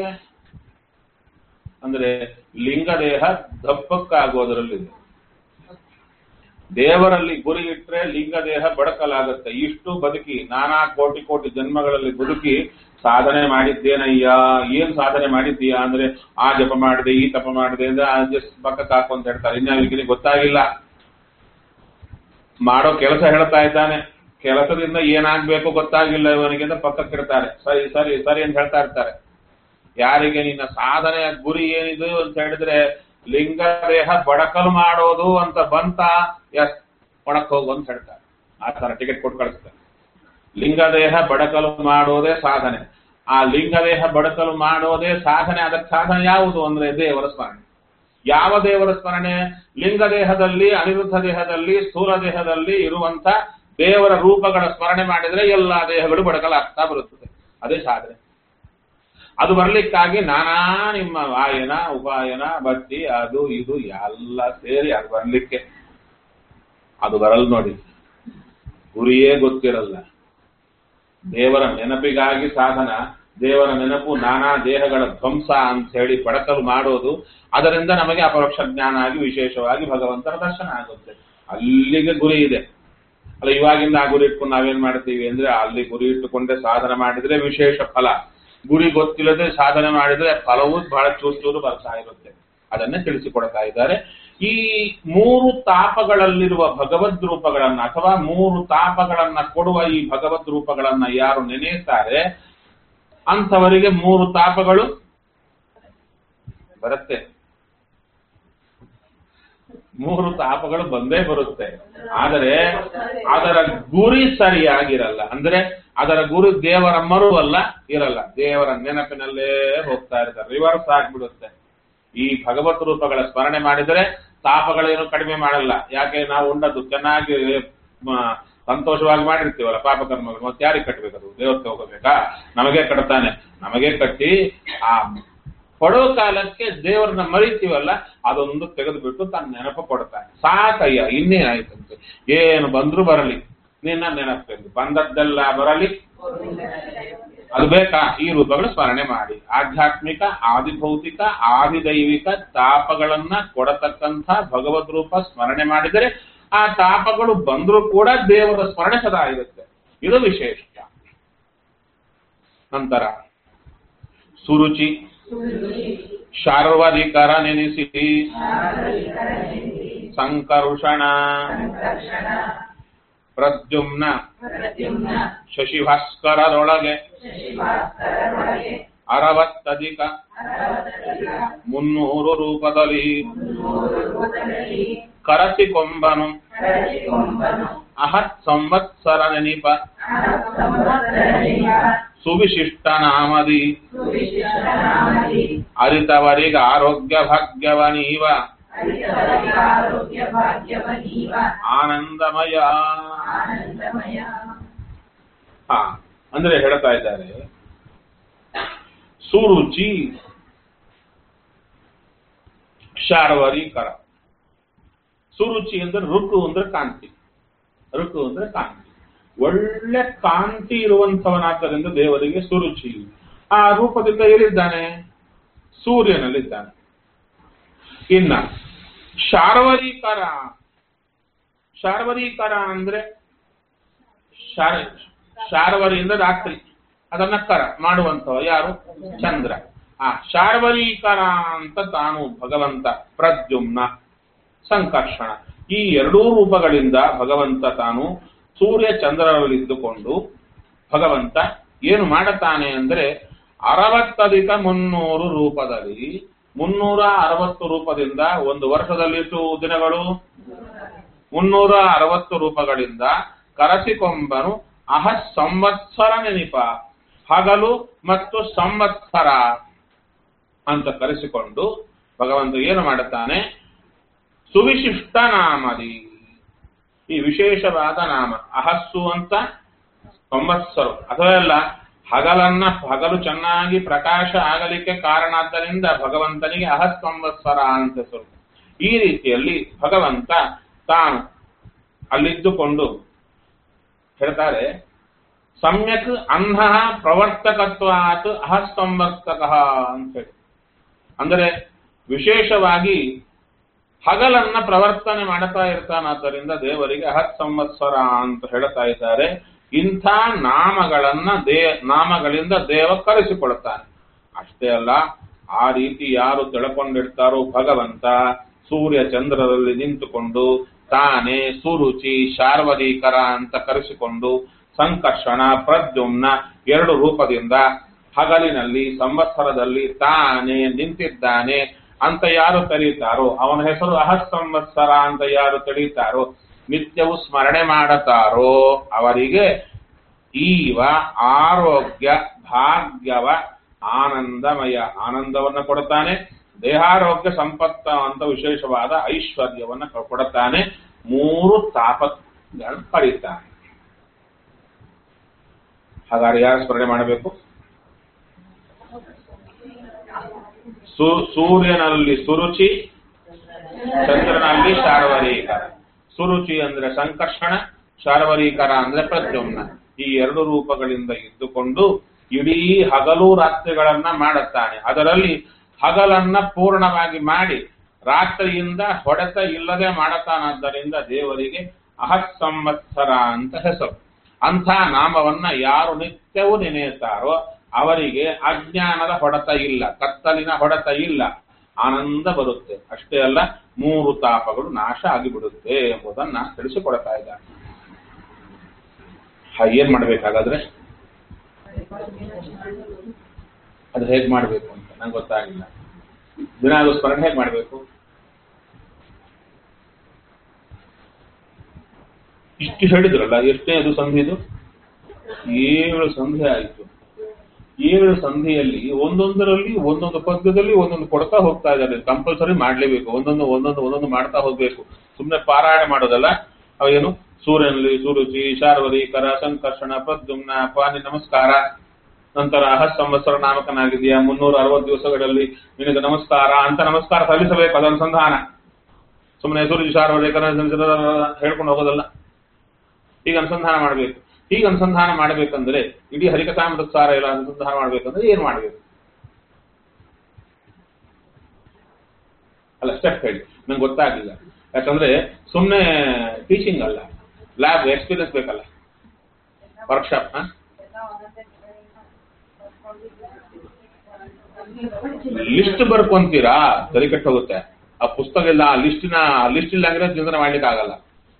ಅಂದ್ರೆ ಲಿಂಗದೇಹ ದಪ್ಪಕ್ಕಾಗೋದರಲ್ಲಿದೆ ದೇವರಲ್ಲಿ ಗುರಿ ಇಟ್ರೆ ಲಿಂಗದೇಹ ಬಡಕಲಾಗುತ್ತೆ ಇಷ್ಟು ಬದುಕಿ ನಾನಾ ಕೋಟಿ ಕೋಟಿ ಜನ್ಮಗಳಲ್ಲಿ ಬದುಕಿ ಸಾಧನೆ ಮಾಡಿದ್ದೇನಯ್ಯ ಏನ್ ಸಾಧನೆ ಮಾಡಿದ್ದೀಯಾ ಅಂದ್ರೆ ಆ ಜಪ ಮಾಡಿದೆ ಈ ತಪ ಮಾಡಿದೆ ಅಂದ್ರೆ ಆ ಜಸ್ಟ್ ಪಕ್ಕಕ್ಕೆ ಹಾಕು ಅಂತ ಹೇಳ್ತಾರೆ ಇನ್ಯಾವಿಗೆ ಗೊತ್ತಾಗಿಲ್ಲ ಮಾಡೋ ಕೆಲಸ ಹೇಳ್ತಾ ಇದ್ದಾನೆ ಕೆಲಸದಿಂದ ಏನಾಗ್ಬೇಕು ಗೊತ್ತಾಗಿಲ್ಲ ಇವನಿಗೆ ಅಂತ ಪಕ್ಕಕ್ಕೆ ಇಡ್ತಾರೆ ಸರಿ ಸರಿ ಸರಿ ಅಂತ ಹೇಳ್ತಾ ಇರ್ತಾರೆ ಯಾರಿಗೆ ನಿನ್ನ ಸಾಧನೆಯ ಗುರಿ ಏನಿದು ಅಂತ ಹೇಳಿದ್ರೆ ಲಿಂಗ ದೇಹ ಬಡಕಲು ಮಾಡೋದು ಅಂತ ಬಂತ ಎಸ್ ಒಳಕ್ ಹೋಗು ಅಂತ ಹೇಳ್ತಾರೆ ಆ ತರ ಟಿಕೆಟ್ ಕೊಟ್ಟು ಕಳಿಸ್ತಾರೆ ಲಿಂಗ ದೇಹ ಬಡಕಲು ಮಾಡೋದೇ ಸಾಧನೆ ಆ ಲಿಂಗದೇಹ ಬಡಕಲು ಮಾಡೋದೇ ಸಾಧನೆ ಅದಕ್ಕೆ ಸಾಧನೆ ಯಾವುದು ಅಂದ್ರೆ ದೇವರ ಸ್ಮರಣೆ ಯಾವ ದೇವರ ಸ್ಮರಣೆ ಲಿಂಗ ದೇಹದಲ್ಲಿ ಅನಿರುದ್ಧ ದೇಹದಲ್ಲಿ ಸ್ಥೂಲ ದೇಹದಲ್ಲಿ ಇರುವಂತ ದೇವರ ರೂಪಗಳ ಸ್ಮರಣೆ ಮಾಡಿದ್ರೆ ಎಲ್ಲಾ ದೇಹಗಳು ಬಡಕಲಾಗ್ತಾ ಬರುತ್ತದೆ ಅದೇ ಸಾಧನೆ ಅದು ಬರ್ಲಿಕ್ಕಾಗಿ ನಾನಾ ನಿಮ್ಮ ವಾಯನ ಉಪಾಯನ ಬಟ್ಟಿ ಅದು ಇದು ಎಲ್ಲ ಸೇರಿ ಅದು ಬರ್ಲಿಕ್ಕೆ ಅದು ಬರಲ್ ನೋಡಿ ಗುರಿಯೇ ಗೊತ್ತಿರಲ್ಲ ದೇವರ ನೆನಪಿಗಾಗಿ ಸಾಧನ ದೇವರ ನೆನಪು ನಾನಾ ದೇಹಗಳ ಧ್ವಂಸ ಅಂತ ಹೇಳಿ ಪಡಕಲು ಮಾಡೋದು ಅದರಿಂದ ನಮಗೆ ಅಪರೋಕ್ಷ ಜ್ಞಾನ ಆಗಿ ವಿಶೇಷವಾಗಿ ಭಗವಂತನ ದರ್ಶನ ಆಗುತ್ತೆ ಅಲ್ಲಿಗೆ ಗುರಿ ಇದೆ ಅಲ್ಲ ಇವಾಗಿಂದ ಆ ಗುರಿ ಇಟ್ಕೊಂಡು ನಾವೇನ್ ಮಾಡ್ತೀವಿ ಅಂದ್ರೆ ಅಲ್ಲಿ ಗುರಿ ಇಟ್ಟುಕೊಂಡೆ ಸಾಧನೆ ಮಾಡಿದ್ರೆ ವಿಶೇಷ ಫಲ ಗುರಿ ಗೊತ್ತಿಲ್ಲದೆ ಸಾಧನೆ ಮಾಡಿದ್ರೆ ಫಲವು ಬಹಳ ಚೂರು ಚೂರು ಬರ್ತಾ ಇರುತ್ತೆ ಅದನ್ನೇ ತಿಳಿಸಿಕೊಡ್ತಾ ಇದ್ದಾರೆ ಈ ಮೂರು ತಾಪಗಳಲ್ಲಿರುವ ಭಗವದ್ ರೂಪಗಳನ್ನ ಅಥವಾ ಮೂರು ತಾಪಗಳನ್ನ ಕೊಡುವ ಈ ಭಗವದ್ ರೂಪಗಳನ್ನ ಯಾರು ನೆನೆಯುತ್ತಾರೆ ಅಂಥವರಿಗೆ ಮೂರು ತಾಪಗಳು ಬರುತ್ತೆ ಮೂರು ತಾಪಗಳು ಬಂದೇ ಬರುತ್ತೆ ಆದರೆ ಅದರ ಗುರಿ ಸರಿಯಾಗಿರಲ್ಲ ಅಂದ್ರೆ ಅದರ ಗುರಿ ದೇವರ ಮರುವಲ್ಲ ಇರಲ್ಲ ದೇವರ ನೆನಪಿನಲ್ಲೇ ಹೋಗ್ತಾ ಇರ್ತಾರೆ ರಿವರ್ಸ್ ಆಗ್ಬಿಡುತ್ತೆ ಈ ಭಗವತ್ ರೂಪಗಳ ಸ್ಮರಣೆ ಮಾಡಿದರೆ ತಾಪಗಳೇನು ಕಡಿಮೆ ಮಾಡಲ್ಲ ಯಾಕೆ ನಾವು ಉಂಡದ್ದು ಚೆನ್ನಾಗಿ ಮ, ಸಂತೋಷವಾಗಿ ಮಾಡಿರ್ತೀವಲ್ಲ ಪಾಪ ಕರ್ಮಗಳು ಮತ್ತೆ ಯಾರಿಗೆ ಕಟ್ಟಬೇಕದು ದೇವಕ್ಕೆ ಹೋಗಬೇಕಾ ನಮಗೆ ಕಟ್ತಾನೆ ನಮಗೆ ಕಟ್ಟಿ ಆ ಕೊಡೋ ಕಾಲಕ್ಕೆ ದೇವರನ್ನ ಮರಿತೀವಲ್ಲ ಅದೊಂದು ತೆಗೆದುಬಿಟ್ಟು ತನ್ನ ನೆನಪು ಕೊಡ್ತಾನೆ ಸಾಕಯ್ಯ ಇನ್ನೇನಾಯ್ತಂತೆ ಏನು ಬಂದ್ರು ಬರಲಿ ನಿನ್ನ ನೆನಪು ಬಂದದ್ದೆಲ್ಲ ಬರಲಿ ಅದು ಬೇಕಾ ಈ ರೂಪಗಳು ಸ್ಮರಣೆ ಮಾಡಿ ಆಧ್ಯಾತ್ಮಿಕ ಆದಿಭೌತಿಕ ಆದಿದೈವಿಕ ತಾಪಗಳನ್ನ ಕೊಡತಕ್ಕಂಥ ಭಗವದ್ ರೂಪ ಸ್ಮರಣೆ ಮಾಡಿದರೆ ಆ ತಾಪಗಳು ಬಂದರೂ ಕೂಡ ದೇವರ ಸ್ಮರಣೆ ಸದಾ ಇರುತ್ತೆ ಇದು ವಿಶೇಷ ನಂತರ ಸುರುಚಿ ಶಾರ್ವರಿಕರ ನೆನೆಸಿ ಸಂಕರುಷಣ ಪ್ರದ್ಯುಮ್ನ ಶಶಿಭಾಸ್ಕರರೊಳಗೆ ಅರವತ್ತಧಿಕ ಮುನ್ನೂರು ರೂಪದಲ್ಲಿ ಕರಸಿಕೊಂಬನು ಅಹತ್ ಸಂವತ್ಸರ ನೆನಿಪ ಸುವಿಶಿಷ್ಟ ನಾಮದಿ ಅರಿತವರಿಗ ಆರೋಗ್ಯ ಭಾಗ್ಯವನೀವ ಆರೋಗ್ಯ ಭಾಗ್ಯವನೀವ ಆನಂದಮಯ ಆನಂದಮಯ ಹಾ ಅಂದ್ರೆ ಹೇಳ್ತಾ ಇದ್ದಾರೆ ಸುರುಚಿ ಶಾರ್ವರೀಕರ ಸುರುಚಿ ಅಂದ್ರೆ ರುಕು ಅಂದ್ರೆ ಕಾಂತಿ ರುಕು ಅಂದ್ರೆ ಕಾಂತಿ ಒಳ್ಳೆ ಕಾಂತಿ ಇರುವಂತವನಾದ್ದರಿಂದ ದೇವರಿಗೆ ಸುರುಚಿ ಆ ರೂಪದಿಂದ ಎಲ್ಲಿದ್ದಾನೆ ಸೂರ್ಯನಲ್ಲಿದ್ದಾನೆ ಇನ್ನ ಶಾರ್ವರೀಕರ ಶಾರ್ವರೀಕರ ಅಂದ್ರೆ ಶಾರ- ಶಾರ್ವರಿಯಿಂದ ರಾತ್ರಿ ಅದನ್ನ ಕರ ಮಾಡುವಂತವ ಯಾರು ಚಂದ್ರ ಆ ಶಾರ್ವರೀಕರ ಅಂತ ತಾನು ಭಗವಂತ ಪ್ರದ್ಯುಮ್ನ ಸಂಕರ್ಷಣ ಈ ಎರಡೂ ರೂಪಗಳಿಂದ ಭಗವಂತ ತಾನು ಸೂರ್ಯ ಚಂದ್ರರಲ್ಲಿದ್ದುಕೊಂಡು ಭಗವಂತ ಏನು ಮಾಡುತ್ತಾನೆ ಅಂದ್ರೆ ಅರವತ್ತಧಿಕ ಮುನ್ನೂರು ರೂಪದಲ್ಲಿ ಮುನ್ನೂರ ಅರವತ್ತು ರೂಪದಿಂದ ಒಂದು ವರ್ಷದಲ್ಲಿ ಎಷ್ಟು ದಿನಗಳು ಮುನ್ನೂರ ಅರವತ್ತು ರೂಪಗಳಿಂದ ಕರಸಿಕೊಂಬನು ಅಹ ಸಂವತ್ಸರ ನೆನಿಪ ಹಗಲು ಮತ್ತು ಸಂವತ್ಸರ ಅಂತ ಕರೆಸಿಕೊಂಡು ಭಗವಂತ ಏನು ಮಾಡುತ್ತಾನೆ ಸುವಿಶಿಷ್ಟ ನಾಮದಿ ಈ ವಿಶೇಷವಾದ ನಾಮ ಅಹಸ್ಸು ಅಂತ ಸಂವತ್ಸರ ಅಥವಾ ಎಲ್ಲ ಹಗಲನ್ನ ಹಗಲು ಚೆನ್ನಾಗಿ ಪ್ರಕಾಶ ಆಗಲಿಕ್ಕೆ ಕಾರಣ ಆದ್ದರಿಂದ ಭಗವಂತನಿಗೆ ಅಹಸ್ ಸಂವತ್ಸರ ಅಂತ ಹೆಸರು ಈ ರೀತಿಯಲ್ಲಿ ಭಗವಂತ ತಾನು ಅಲ್ಲಿದ್ದುಕೊಂಡು ಹೇಳ್ತಾರೆ ಸಮ್ಯಕ್ ಅಂಧ ಪ್ರವರ್ತಕತ್ವಾತ್ ಅಹಸ್ತಂವರ್ತಕ ಅಂತ ಹೇಳಿ ಅಂದರೆ ವಿಶೇಷವಾಗಿ ಹಗಲನ್ನ ಪ್ರವರ್ತನೆ ಮಾಡ್ತಾ ಇರ್ತಾನಾದ್ದರಿಂದ ದೇವರಿಗೆ ಅಹತ್ ಸಂವತ್ಸರ ಅಂತ ಹೇಳ್ತಾ ಇದ್ದಾರೆ ಇಂಥ ನಾಮಗಳನ್ನ ದೇ ನಾಮಗಳಿಂದ ದೇವ ಕರೆಸಿಕೊಳ್ತಾನೆ ಅಷ್ಟೇ ಅಲ್ಲ ಆ ರೀತಿ ಯಾರು ತಿಳ್ಕೊಂಡಿರ್ತಾರೋ ಭಗವಂತ ಸೂರ್ಯ ಚಂದ್ರರಲ್ಲಿ ನಿಂತುಕೊಂಡು ತಾನೇ ಸುರುಚಿ ಶಾರ್ವರೀಕರ ಅಂತ ಕರೆಸಿಕೊಂಡು ಸಂಕರ್ಷಣ ಪ್ರದ್ಯುಮ್ನ ಎರಡು ರೂಪದಿಂದ ಹಗಲಿನಲ್ಲಿ ಸಂವತ್ಸರದಲ್ಲಿ ತಾನೇ ನಿಂತಿದ್ದಾನೆ ಅಂತ ಯಾರು ಕರೀತಾರೋ ಅವನ ಹೆಸರು ಅಹಸ್ ಸಂವತ್ಸರ ಅಂತ ಯಾರು ತಿಳಿತಾರೋ ನಿತ್ಯವೂ ಸ್ಮರಣೆ ಮಾಡುತ್ತಾರೋ ಅವರಿಗೆ ಈವ ಆರೋಗ್ಯ ಭಾಗ್ಯವ ಆನಂದಮಯ ಆನಂದವನ್ನ ಕೊಡುತ್ತಾನೆ ದೇಹಾರೋಗ್ಯ ಸಂಪತ್ತ ಅಂತ ವಿಶೇಷವಾದ ಐಶ್ವರ್ಯವನ್ನ ಕೊಡುತ್ತಾನೆ ಮೂರು ತಾಪಗಳನ್ನು ಕಳೀತಾನೆ ಹಾಗಾದ್ರೆ ಯಾರು ಸ್ಮರಣೆ ಮಾಡಬೇಕು ಸೂ- ಸೂರ್ಯನಲ್ಲಿ ಸುರುಚಿ ಚಂದ್ರನಲ್ಲಿ ಶಾರ್ವರೀಕರ ಸುರುಚಿ ಅಂದ್ರೆ ಸಂಕರ್ಷಣ ಶಾರ್ವರೀಕರ ಅಂದ್ರೆ ಪ್ರದ್ಯುಮ್ನ ಈ ಎರಡು ರೂಪಗಳಿಂದ ಇದ್ದುಕೊಂಡು ಇಡೀ ಹಗಲು ರಾತ್ರಿಗಳನ್ನ ಮಾಡುತ್ತಾನೆ ಅದರಲ್ಲಿ ಹಗಲನ್ನ ಪೂರ್ಣವಾಗಿ ಮಾಡಿ ರಾತ್ರಿಯಿಂದ ಹೊಡೆತ ಇಲ್ಲದೆ ಮಾಡುತ್ತಾನಾದ್ದರಿಂದ ದೇವರಿಗೆ ಅಹಸ್ಸಂವತ್ಸರ ಅಂತ ಹೆಸರು ಅಂಥ ನಾಮವನ್ನ ಯಾರು ನಿತ್ಯವೂ ನೆನೆಯುತ್ತಾರೋ ಅವರಿಗೆ ಅಜ್ಞಾನದ ಹೊಡೆತ ಇಲ್ಲ ಕತ್ತಲಿನ ಹೊಡೆತ ಇಲ್ಲ ಆನಂದ ಬರುತ್ತೆ ಅಷ್ಟೇ ಅಲ್ಲ ಮೂರು ತಾಪಗಳು ನಾಶ ಆಗಿಬಿಡುತ್ತೆ ಎಂಬುದನ್ನ ತಿಳಿಸಿಕೊಡ್ತಾ ಇದ್ದಾರೆ ಹಾ, ಏನ್ ಮಾಡ್ಬೇಕಾಗಾದ್ರೆ ಅದು ಹೇಗ್ ಮಾಡ್ಬೇಕು ಅಂತ ನಂಗೆ ಗೊತ್ತಾಗಿಲ್ಲ ದಿನಾಲು ಸ್ಮರಣೆ ಹೇಗ್ ಮಾಡ್ಬೇಕು ಇಷ್ಟು ಹೇಳಿದ್ರಲ್ಲ ಎಷ್ಟೇ ಅದು ಸಂಧಿದು ಏಳು ಸಂಧಿ ಆಯಿತು ಏಳು ಸಂಧಿಯಲ್ಲಿ ಒಂದೊಂದರಲ್ಲಿ ಒಂದೊಂದು ಪದ್ಯದಲ್ಲಿ ಒಂದೊಂದು ಕೊಡ್ತಾ ಹೋಗ್ತಾ ಇದ್ದಾರೆ ಕಂಪಲ್ಸರಿ ಮಾಡ್ಲೇಬೇಕು ಒಂದೊಂದು ಒಂದೊಂದು ಒಂದೊಂದು ಮಾಡ್ತಾ ಹೋಗ್ಬೇಕು ಸುಮ್ಮನೆ ಪಾರಾಯಣ ಮಾಡೋದಲ್ಲ ಅವೇನು ಸೂರ್ಯನಲ್ಲಿ ಸುರುಚಿ ಶಾರ್ವರಿ ಕರ ಸಂಕರ್ಷಣ ಪ್ರದ್ಯುಮ್ನ ಪಾನಿ ನಮಸ್ಕಾರ ನಂತರ ಅಹಸ್ ಸಂವತ್ಸರ ನಾಮಕನಾಗಿದೆಯಾ ಮುನ್ನೂರ ಅರವತ್ತು ದಿವಸಗಳಲ್ಲಿ ನಿನಗೆ ನಮಸ್ಕಾರ ಅಂತ ನಮಸ್ಕಾರ ಸಲ್ಲಿಸಬೇಕು ಅದು ಅನುಸಂಧಾನ ಸುಮ್ಮನೆ ಸೂರ್ಯ ಶಾರ್ವರಿ ಕರ ಹೇಳ್ಕೊಂಡು ಹೋಗೋದಲ್ಲ ಈಗ ಅನುಸಂಧಾನ ಮಾಡಬೇಕು ಈಗ ಅನುಸಂಧಾನ ಮಾಡಬೇಕಂದ್ರೆ ಇಡೀ ಹರಿಕಥಾಮೃತ ಸಾರ ಎಲ್ಲ ಅನುಸಂಧಾನ ಮಾಡಬೇಕಂದ್ರೆ ಏನ್ ಮಾಡಬೇಕು ಅಲ್ಲ ಸ್ಟೆಪ್ ಹೇಳಿ ನಂಗೆ ಗೊತ್ತಾಗಿಲ್ಲ ಯಾಕಂದ್ರೆ ಸುಮ್ಮನೆ ಟೀಚಿಂಗ್ ಅಲ್ಲ ಲ್ಯಾಬ್ ಎಕ್ಸ್ಪೀರಿಯನ್ಸ್ ಬೇಕಲ್ಲ ವರ್ಕ್ಶಾಪ್ ಲಿಸ್ಟ್ ಬರ್ಕೊಂತೀರಾ ಸರಿ ಕೆಟ್ಟ ಹೋಗುತ್ತೆ ಆ ಪುಸ್ತಕ ಇಲ್ಲ ಆ ಲಿಸ್ಟಿನ ಲಿಸ್ಟ್ ಇಲ್ಲ ಅಂದ್ರೆ ಚಿಂತನೆ ಮಾಡ್ಲಿಕ್ಕೆ ಆಗಲ್ಲ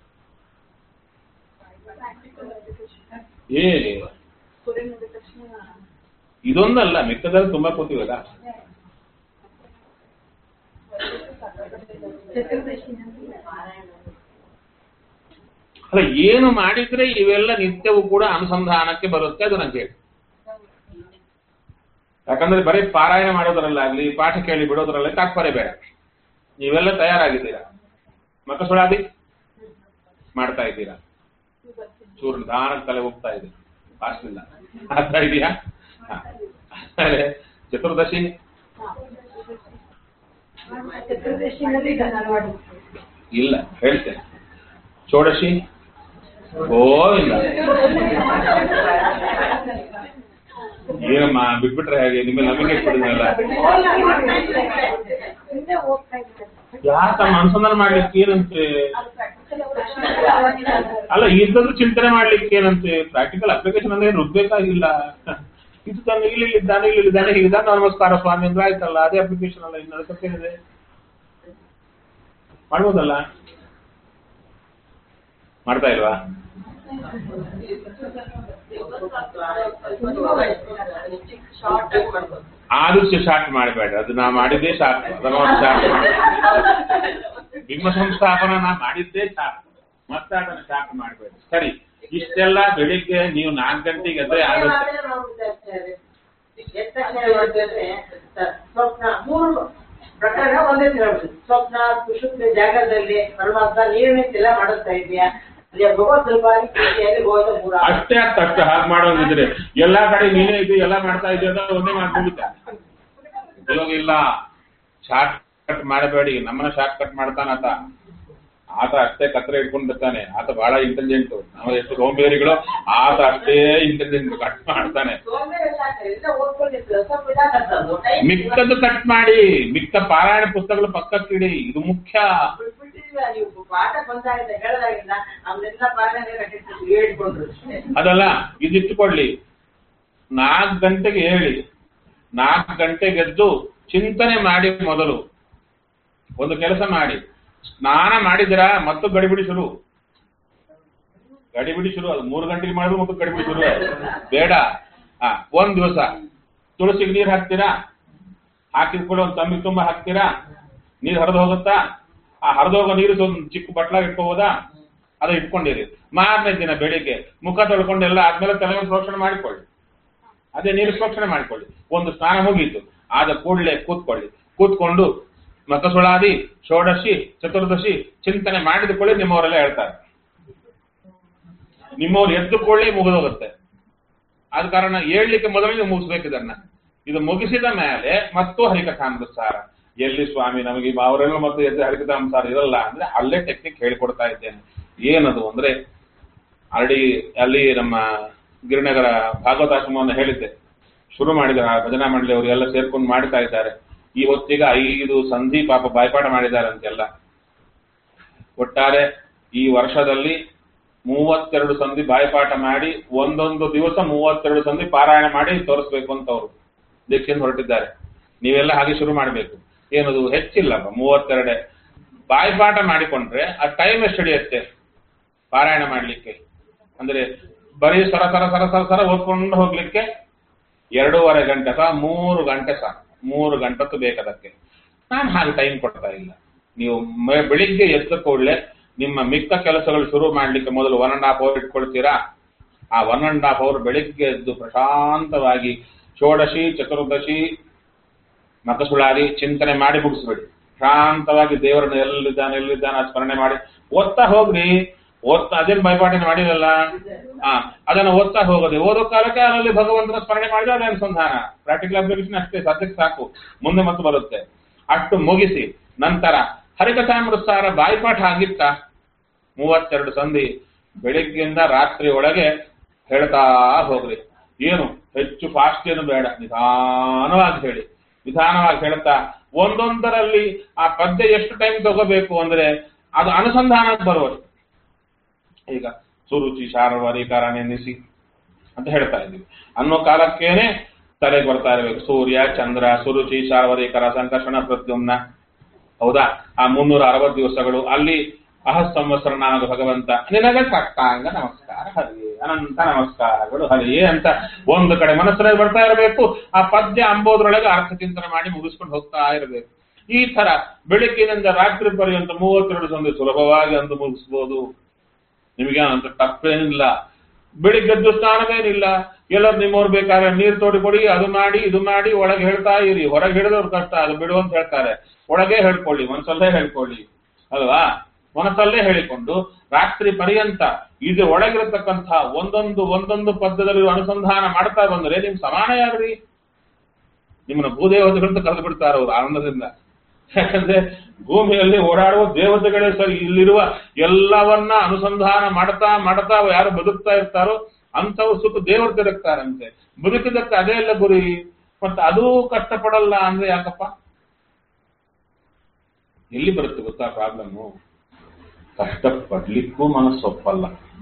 ಏ ಇದೊಂದಲ್ಲ ಮಿಕ್ಕದಲ್ಲಿ ತುಂಬಾ ಕೂತೀವಲ್ಲ ಅಲ್ಲ ಏನು ಮಾಡಿದ್ರೆ ಇವೆಲ್ಲ ನಿತ್ಯವೂ ಕೂಡ ಅನುಸಂಧಾನಕ್ಕೆ ಬರುತ್ತೆ ಅದು ನಂಗೆ ಹೇಳಿ ಯಾಕಂದ್ರೆ ಬರೀ ಪಾರಾಯಣ ಮಾಡೋದ್ರಲ್ಲಾಗ್ಲಿ ಪಾಠ ಕೇಳಿ ಬಿಡೋದ್ರಲ್ಲ ತಾತ್ಪರ್ಯ ಬೇಡ ನೀವೆಲ್ಲ ತಯಾರಾಗಿದ್ದೀರಾ ಮಕ್ಕ ಸುಳಾದಿ ಮಾಡ್ತಾ ಇದ್ದೀರಾ ಚೂರು ನಿಧಾನಕ್ಕೆ ತಲೆ ಹೋಗ್ತಾ ಇದೆ ಅಷ್ಟಿಲ್ಲ ಆಗ್ತಾ ಇದೆಯಾ ಹ. ಆಮೇಲೆ ಚತುರ್ದಶಿ ಚತುರ್ದಶಿನಲ್ಲಿ ಧನವಾಡಿ ಇಲ್ಲ ಹೇಳ್ತೇನೆ ಷೋಡಶಿ ಗೋವಿಂದ ಏನಮ್ಮ ಬಿಟ್ಬಿಟ್ರೆ ಹೇಗೆ ನಿಮ್ಮ ನಂಬಿಕೆ ಕೊಡಿದ್ರಲ್ಲ ಹಿಂದೆ ಹೋಗ್ತಾ ಇದ್ದಾರೆ ಯಾಕಮ್ಮ ಅನುಸಂಧಾನ ಮಾಡ್ಲಿಕ್ಕೆ ಏನಂತೆ ಅಲ್ಲ ಇದ್ದದ್ದು ಚಿಂತನೆ ಮಾಡ್ಲಿಕ್ಕೆ ಏನಂತೆ ಪ್ರಾಕ್ಟಿಕಲ್ ಅಪ್ಲಿಕೇಶನ್ ಅಂದ್ರೆ ಏನು ರುಬ್ಬೇಕಾಗಿಲ್ಲ ಇದು ತಾನು ಇಲ್ಲಿ ಇದ್ದಾನೆ ಇಲ್ಲಿ ಇದ್ದಾನೆ ಹೀಗಿದ್ದಾನೆ ನಮಸ್ಕಾರ ಸ್ವಾಮಿ ಅಂದ್ರೆ ಆಯ್ತಲ್ಲ ಅದೇ ಅಪ್ಲಿಕೇಶನ್ ಅಲ್ಲ ಇನ್ನು ಅದಕ್ಕೇನಿದೆ ಮಾಡ್ಬೋದಲ್ಲ ಮಾಡ್ತಾ ಇಲ್ವಾ ಆದಷ್ಟು ಶಾರ್ಟ್ ಮಾಡಬೇಡ ಅದು ನಾ ಮಾಡಿದ್ದೇ ಶಾರ್ಟ್ ಅದನ್ನ ಶಾರ್ಟ್ ಮಾಡಿ ಬಿಂಬ ಸಂಸ್ಥಾಪನ ನಾ ಮಾಡಿದ್ದೇ ಶಾರ್ಟ್ ಮತ್ತೆ ಅದನ್ನ ಶಾರ್ಟ್ ಮಾಡಬೇಡ ಸರಿ ಇಷ್ಟೆಲ್ಲ ಬೆಳಿಗ್ಗೆ ನೀವು ನಾಲ್ಕು ಗಂಟೆಗೆ ಎದ್ರೆ ಆಗುತ್ತೆ ಸ್ವಪ್ನ ಮೂರು ಪ್ರಕರಣ ಒಂದೇ ಹೇಳ್ಬೋದು ಸ್ವಪ್ನ ಸುಷುಪ್ತ ಜಾಗದಲ್ಲಿ ಪರಮಾತ್ಮ ನೀರಿನಿಂದೆಲ್ಲ ಮಾಡುತ್ತಾ ಇದೆಯಾ ಅಲ್ಲಿ ಭಗವತ್ ರೂಪಾಯಿ ಪ್ರೀತಿಯಲ್ಲಿ ಗೋವಿಂದ ಮೂರ ಅಷ್ಟೇ ಅರ್ಥ ಅಷ್ಟೇ ಹಾಗೆ ಮಾಡೋಂಗಿದ್ರೆ ಎಲ್ಲಾ ಕಡೆ ನೀನೇ ಇದು ಎಲ್ಲ ಮಾಡ್ತಾ ಇದೆಯಾ ಅಂತ ಒಂದೇ ಮಾಡ್ಕೊಂಡಿದ್ದ ಉಪಯೋಗ ಇಲ್ಲ ಶಾರ್ಟ್ ಕಟ್ ಮಾಡಬೇಡಿ ನಮ್ಮನ್ನ ಶಾರ್ಟ್ ಕಟ್ ಮಾಡ್ತಾನಾತ ಆತ ಅಷ್ಟೇ ಕತ್ರ ಇಟ್ಕೊಂಡಿರ್ತಾನೆ ಆತ ಬಹಳ ಇಂಟೆಲಿಜೆಂಟ್ ನಾವು ಎಷ್ಟು ಸೋಂಬೇರಿಗಳು ಆತ ಅಷ್ಟೇ ಇಂಟೆಲಿಜೆಂಟ್ ಕಟ್ ಮಾಡ್ತಾನೆ ಸೋಂಬೇರಿ ಶಾಸ್ತ್ರ ಇಲ್ಲ ಓದ್ಕೊಂಡಿದ್ರು ಸ್ವಲ್ಪ ಇದಾಗತ್ತದು ಮಿಕ್ಕದ್ದು ಕಟ್ ಮಾಡಿ ಮಿಕ್ಕ ಪಾರಾಯಣ ಪುಸ್ತಕಗಳು ಪಕ್ಕಕ್ಕಿಡಿ ಇದು ಮುಖ್ಯ ಬಿಟ್ಬಿಟ್ಟಿಲ್ಲ ನೀವು ಪಾಠ ಬಂದಾಗಿಂದ ಹೇಳದಾಗಿಂದ ನಮ್ದೆಲ್ಲ ಪಾಠ ಕಟ್ಟಿರ್ತೀವಿ ಹೇಳ್ಕೊಂಡ್ರು ಅದಲ್ಲ ಇದಿಟ್ಟುಕೊಳ್ಳಿ ನಾಲ್ಕು ಗಂಟೆಗೆ ಹೇಳಿ ನಾಲ್ಕು ಗಂಟೆಗೆ ಎದ್ದು ಚಿಂತನೆ ಮಾಡಿ ಮೊದಲು ಒಂದು ಕೆಲಸ ಮಾಡಿ ಸ್ನಾನ ಮಾಡಿದಿರಾ ಮತ್ತು ಗಡಿಬಿಡಿ ಶುರು ಗಡಿಬಿಡಿ ಶುರು ಅದು ಮೂರು ಗಂಟೆಗೆ ಮಾಡಿದ್ರು ಮತ್ತು ಗಡಿಬಿಡಿ ಶುರು ಬೇಡ ಆ ಒಂದ್ ದಿವಸ ತುಳಸಿಗೆ ನೀರು ಹಾಕ್ತೀರಾ ಹಾಕಿದ ಕೂಡ ಒಂದು ತಮ್ಮಿಗೆ ತುಂಬ ಹಾಕ್ತೀರಾ ನೀರು ಹರಿದು ಹೋಗುತ್ತಾ ಆ ಹರಿದೋಗೋ ನೀರು ಒಂದು ಚಿಕ್ಕ ಬಟ್ಲಾಗ ಇಟ್ಕೋಬೋದಾ ಅದು ಇಟ್ಕೊಂಡಿರಿ ಮಾರನೇ ದಿನ ಬೆಳಿಗ್ಗೆ ಮುಖ ತೊಳ್ಕೊಂಡು ಎಲ್ಲ ಆದ್ಮೇಲೆ ತಲೆಗೆ ಪ್ರೋಕ್ಷಣೆ ಮಾಡಿಕೊಳ್ಳಿ ಅದೇ ನೀರು ಪ್ರೋಕ್ಷಣೆ ಮಾಡಿಕೊಳ್ಳಿ ಒಂದು ಸ್ನಾನ ಮುಗೀತು ಆದ ಕೂಡಲೇ ಕೂತ್ಕೊಳ್ಳಿ ಕೂತ್ಕೊಂಡು ಮಕಸುಳಾದಿ ಷೋಡಶಿ ಚತುರ್ದಶಿ ಚಿಂತನೆ ಮಾಡಿದುಕೊಳ್ಳಿ ನಿಮ್ಮವರೆಲ್ಲ ಹೇಳ್ತಾರೆ ನಿಮ್ಮವ್ರು ಎದ್ದುಕೊಳ್ಳಿ ಮುಗಿದೋಗುತ್ತೆ ಆದ ಕಾರಣ ಹೇಳ್ಲಿಕ್ಕೆ ಮೊದಲೇ ನೀವು ಮುಗಿಸ್ಬೇಕು ಇದನ್ನ ಇದು ಮುಗಿಸಿದ ಮೇಲೆ ಮತ್ತು ಹರಿಕಥಾಮೃತಸಾರ ಎಲ್ಲಿ ಸ್ವಾಮಿ ನಮಗೆ ಅವರೆಲ್ಲ ಮತ್ತು ಎದ್ದು ಹರಿಕಥಾಮೃತಸಾರ ಇರಲ್ಲ ಅಂದ್ರೆ ಅಲ್ಲೇ ಟೆಕ್ನಿಕ್ ಹೇಳಿಕೊಡ್ತಾ ಇದ್ದೇನೆ ಏನದು ಅಂದ್ರೆ ಆಲ್ರೆಡಿ ಅಲ್ಲಿ ನಮ್ಮ ಗಿರಿನಗರ ಭಾಗವತಾಶ್ರಮವನ್ನು ಹೇಳಿದ್ದೆ ಶುರು ಮಾಡಿದ ಭಜನಾ ಮಂಡಳಿ ಅವರು ಎಲ್ಲ ಸೇರ್ಕೊಂಡು ಮಾಡ್ತಾ ಇದ್ದಾರೆ ಈ ಹೊತ್ತಿಗೆ ಐದು ಸಂಧಿ ಪಾಪ ಬಾಯ್ಪಾಠ ಮಾಡಿದ್ದಾರೆ ಅಂತೆಲ್ಲ ಒಟ್ಟಾರೆ ಈ ವರ್ಷದಲ್ಲಿ ಮೂವತ್ತೆರಡು ಸಂಧಿ ಬಾಯ್ಪಾಠ ಮಾಡಿ ಒಂದೊಂದು ದಿವಸ ಮೂವತ್ತೆರಡು ಸಂಧಿ ಪಾರಾಯಣ ಮಾಡಿ ತೋರಿಸ್ಬೇಕು ಅಂತ ಅವರು ದೀಕ್ಷೆಯಿಂದ ಹೊರಟಿದ್ದಾರೆ ನೀವೆಲ್ಲ ಹಾಗೆ ಶುರು ಮಾಡಬೇಕು ಏನದು ಹೆಚ್ಚಿಲ್ಲಪ್ಪ ಮೂವತ್ತೆರಡೆ ಬಾಯ್ಪಾಠ ಮಾಡಿಕೊಂಡ್ರೆ ಆ ಟೈಮ್ ಎಷ್ಟು ಹಿಡಿಯುತ್ತೆ ಪಾರಾಯಣ ಮಾಡ್ಲಿಕ್ಕೆ ಅಂದ್ರೆ ಬರೀ ಸರ ಸರ ಸರ ಸರ ಸರ ಓದ್ಕೊಂಡು ಹೋಗ್ಲಿಕ್ಕೆ ಎರಡೂವರೆ ಗಂಟೆ ಸಹ ಮೂರು ಗಂಟೆ ಸಹ ಮೂರು ಗಂಟತ್ತು ಬೇಕದಕ್ಕೆ ನಾನು ಹಾಗೆ ಟೈಮ್ ಕೊಡ್ತಾ ಇಲ್ಲ ನೀವು ಮ- ಬೆಳಿಗ್ಗೆ ಎದ್ದ ಕೂಡಲೇ ನಿಮ್ಮ ಮಿಕ್ಕ ಕೆಲಸಗಳು ಶುರು ಮಾಡ್ಲಿಕ್ಕೆ ಮೊದಲು ಒನ್ ಅಂಡ್ ಹಾಫ್ ಅವರ್ ಇಟ್ಕೊಳ್ತೀರಾ ಆ ಒನ್ ಅಂಡ್ ಹಾಫ್ ಅವರ್ ಬೆಳಿಗ್ಗೆ ಎದ್ದು ಪ್ರಶಾಂತವಾಗಿ ಷೋಡಶಿ ಚತುರ್ದಶಿ ಮಕಸುಳಾದಿ ಚಿಂತನೆ ಮಾಡಿ ಮುಗಿಸ್ಬೇಡಿ ಶಾಂತವಾಗಿ ದೇವರನ್ನ ಎಲ್ಲಿದ್ದಾನೆ ಎಲ್ಲಿದ್ದಾನೆ ಅದು ಸ್ಮರಣೆ ಮಾಡಿ ಓದ್ತಾ ಹೋಗ್ರಿ ಓದ್ತಾ ಅದೇನ್ ಭಯಪಾಠನೆ ಮಾಡಿರಲ್ಲ ಆ ಅದನ್ನ ಓದ್ತಾ ಹೋಗೋದು ಓದೋ ಕಾಲಕ್ಕೆ ಅದರಲ್ಲಿ ಭಗವಂತನ ಸ್ಮರಣೆ ಮಾಡಿದ್ರೆ ಅದೇ ಅನುಸಂಧಾನ ಪ್ರಾಕ್ಟಿಕಲ್ ಅಪ್ಲಿಕೇಶನ್ ಅಷ್ಟೇ ಸದ್ಯಕ್ಕೆ ಸಾಕು ಮುಂದೆ ಮತ್ತು ಬರುತ್ತೆ ಅಷ್ಟು ಮುಗಿಸಿ ನಂತರ ಹರಿಕಥಾಮೃತಸಾರ ಬಾಯಿಪಾಠ ಆಗಿತ್ತ ಮೂವತ್ತೆರಡು ಸಂಧಿ ಬೆಳಿಗ್ಗೆಯಿಂದ ರಾತ್ರಿ ಒಳಗೆ ಹೇಳ್ತಾ ಹೋಗ್ರಿ ಏನು ಹೆಚ್ಚು ಫಾಸ್ಟ್ ಏನು ಬೇಡ ನಿಧಾನವಾಗಿ ಹೇಳಿ ನಿಧಾನವಾಗಿ ಹೇಳ್ತಾ ಒಂದೊಂದರಲ್ಲಿ ಆ ಪದ್ಯ ಎಷ್ಟು ಟೈಮ್ ತಗೋಬೇಕು ಅಂದ್ರೆ ಅದು ಅನುಸಂಧಾನಕ್ಕೆ ಬರುವುದು ಈಗ ಸುರುಚಿ ಶಾರ್ವರೀಕರ ನೆನೆಸಿ ಅಂತ ಹೇಳ್ತಾ ಇದ್ದೀವಿ ಅನ್ನೋ ಕಾಲಕ್ಕೇನೆ ತಲೆಗೆ ಬರ್ತಾ ಇರಬೇಕು ಸೂರ್ಯ ಚಂದ್ರ ಸುರುಚಿ ಶಾರ್ವರೀಕರ ಸಂಕರ್ಷಣ ಪ್ರದ್ಯುಮ್ನ ಹೌದಾ ಆ ಮುನ್ನೂರ ಅರವತ್ತು ದಿವಸಗಳು ಅಲ್ಲಿ ಅಹಸ್ ಸಂವತ್ಸರನಾದ ಭಗವಂತ ನಿನಗೆ ಕಟ್ಟಾಂಗ ನಮಸ್ಕಾರ ಹರಿಯೇ ಅನಂತ ನಮಸ್ಕಾರಗಳು ಹರಿಯೇ ಅಂತ ಒಂದು ಕಡೆ ಮನಸ್ಸಿನಲ್ಲಿ ಬರ್ತಾ ಇರಬೇಕು ಆ ಪದ್ಯ ಅಂಬೋದ್ರೊಳಗೆ ಅರ್ಥ ಚಿಂತನೆ ಮಾಡಿ ಮುಗಿಸ್ಕೊಂಡು ಹೋಗ್ತಾ ಇರಬೇಕು ಈ ತರ ಬೆಳಗ್ಗಿನಿಂದ ರಾತ್ರಿ ಪರ್ಯಂತ ಮೂವತ್ತೆರಡು ಸಂಧಿ ಸುಲಭವಾಗಿ ಅಂದು ಮುಗಿಸ್ಬೋದು ನಿಮಗೆ ಅಂತ ತಪ್ಪೇನಿಲ್ಲ ಬೆಳಿಗ್ಗೆದ್ದು ಸ್ನಾನವೇನಿಲ್ಲ ಎಲ್ಲರೂ ನಿಮ್ಮವ್ರು ಬೇಕಾದ್ರೆ ನೀರು ತೋಡಿ ಕೊಡಿ ಅದು ಮಾಡಿ ಇದು ಮಾಡಿ ಒಳಗೆ ಹೇಳ್ತಾ ಇರಿ ಹೊರಗೆ ಹಿಡಿದವ್ರು ಕಷ್ಟ ಅದು ಬಿಡು ಅಂತ ಹೇಳ್ತಾರೆ ಒಳಗೆ ಹೇಳ್ಕೊಳ್ಳಿ ಮನಸ್ಸಲ್ಲೇ ಹೇಳ್ಕೊಳ್ಳಿ ಅಲ್ವಾ ಮನಸ್ಸಲ್ಲೇ ಹೇಳಿಕೊಂಡು ರಾತ್ರಿ ಪರ್ಯಂತ ಇದು ಒಳಗಿರತಕ್ಕಂಥ ಒಂದೊಂದು ಒಂದೊಂದು ಪದ್ಯದಲ್ಲಿ ಅನುಸಂಧಾನ ಮಾಡ್ತಾ ಬಂದ್ರೆ ನಿಮ್ ಸಮಾನ ಯಾರ್ರಿ ನಿಮ್ಮನ್ನ ಭೂದೇವತೆಗಳಂತ ಕರೆದು ಬಿಡ್ತಾರೆ ಅವರು ಆನಂದದಿಂದ ಯಾಕಂದ್ರೆ ಭೂಮಿಯಲ್ಲಿ ಓಡಾಡುವ ದೇವತೆಗಳೇ ಸರಿ ಇಲ್ಲಿರುವ ಎಲ್ಲವನ್ನ ಅನುಸಂಧಾನ ಮಾಡ್ತಾ ಮಾಡ್ತಾ ಯಾರು ಬದುಕ್ತಾ ಇರ್ತಾರೋ ಅಂಥವ್ರು ಸುತ್ತ ದೇವರು ತಿರುಗ್ತಾರಂತೆ ಬದುಕಿದಕ್ಕೆ ಅದೇ ಎಲ್ಲ ಗುರಿ ಮತ್ತೆ ಅದೂ ಕಷ್ಟಪಡಲ್ಲ ಅಂದ್ರೆ ಯಾಕಪ್ಪ ಎಲ್ಲಿ ಬರುತ್ತೆ ಗೊತ್ತಾ ಪ್ರಾಬ್ಲಮ್ಮು ಕಷ್ಟಪಡ್ಲಿಕ್ಕೂ ಮನಸ್ಸೊಪ್ಪಲ್ಲ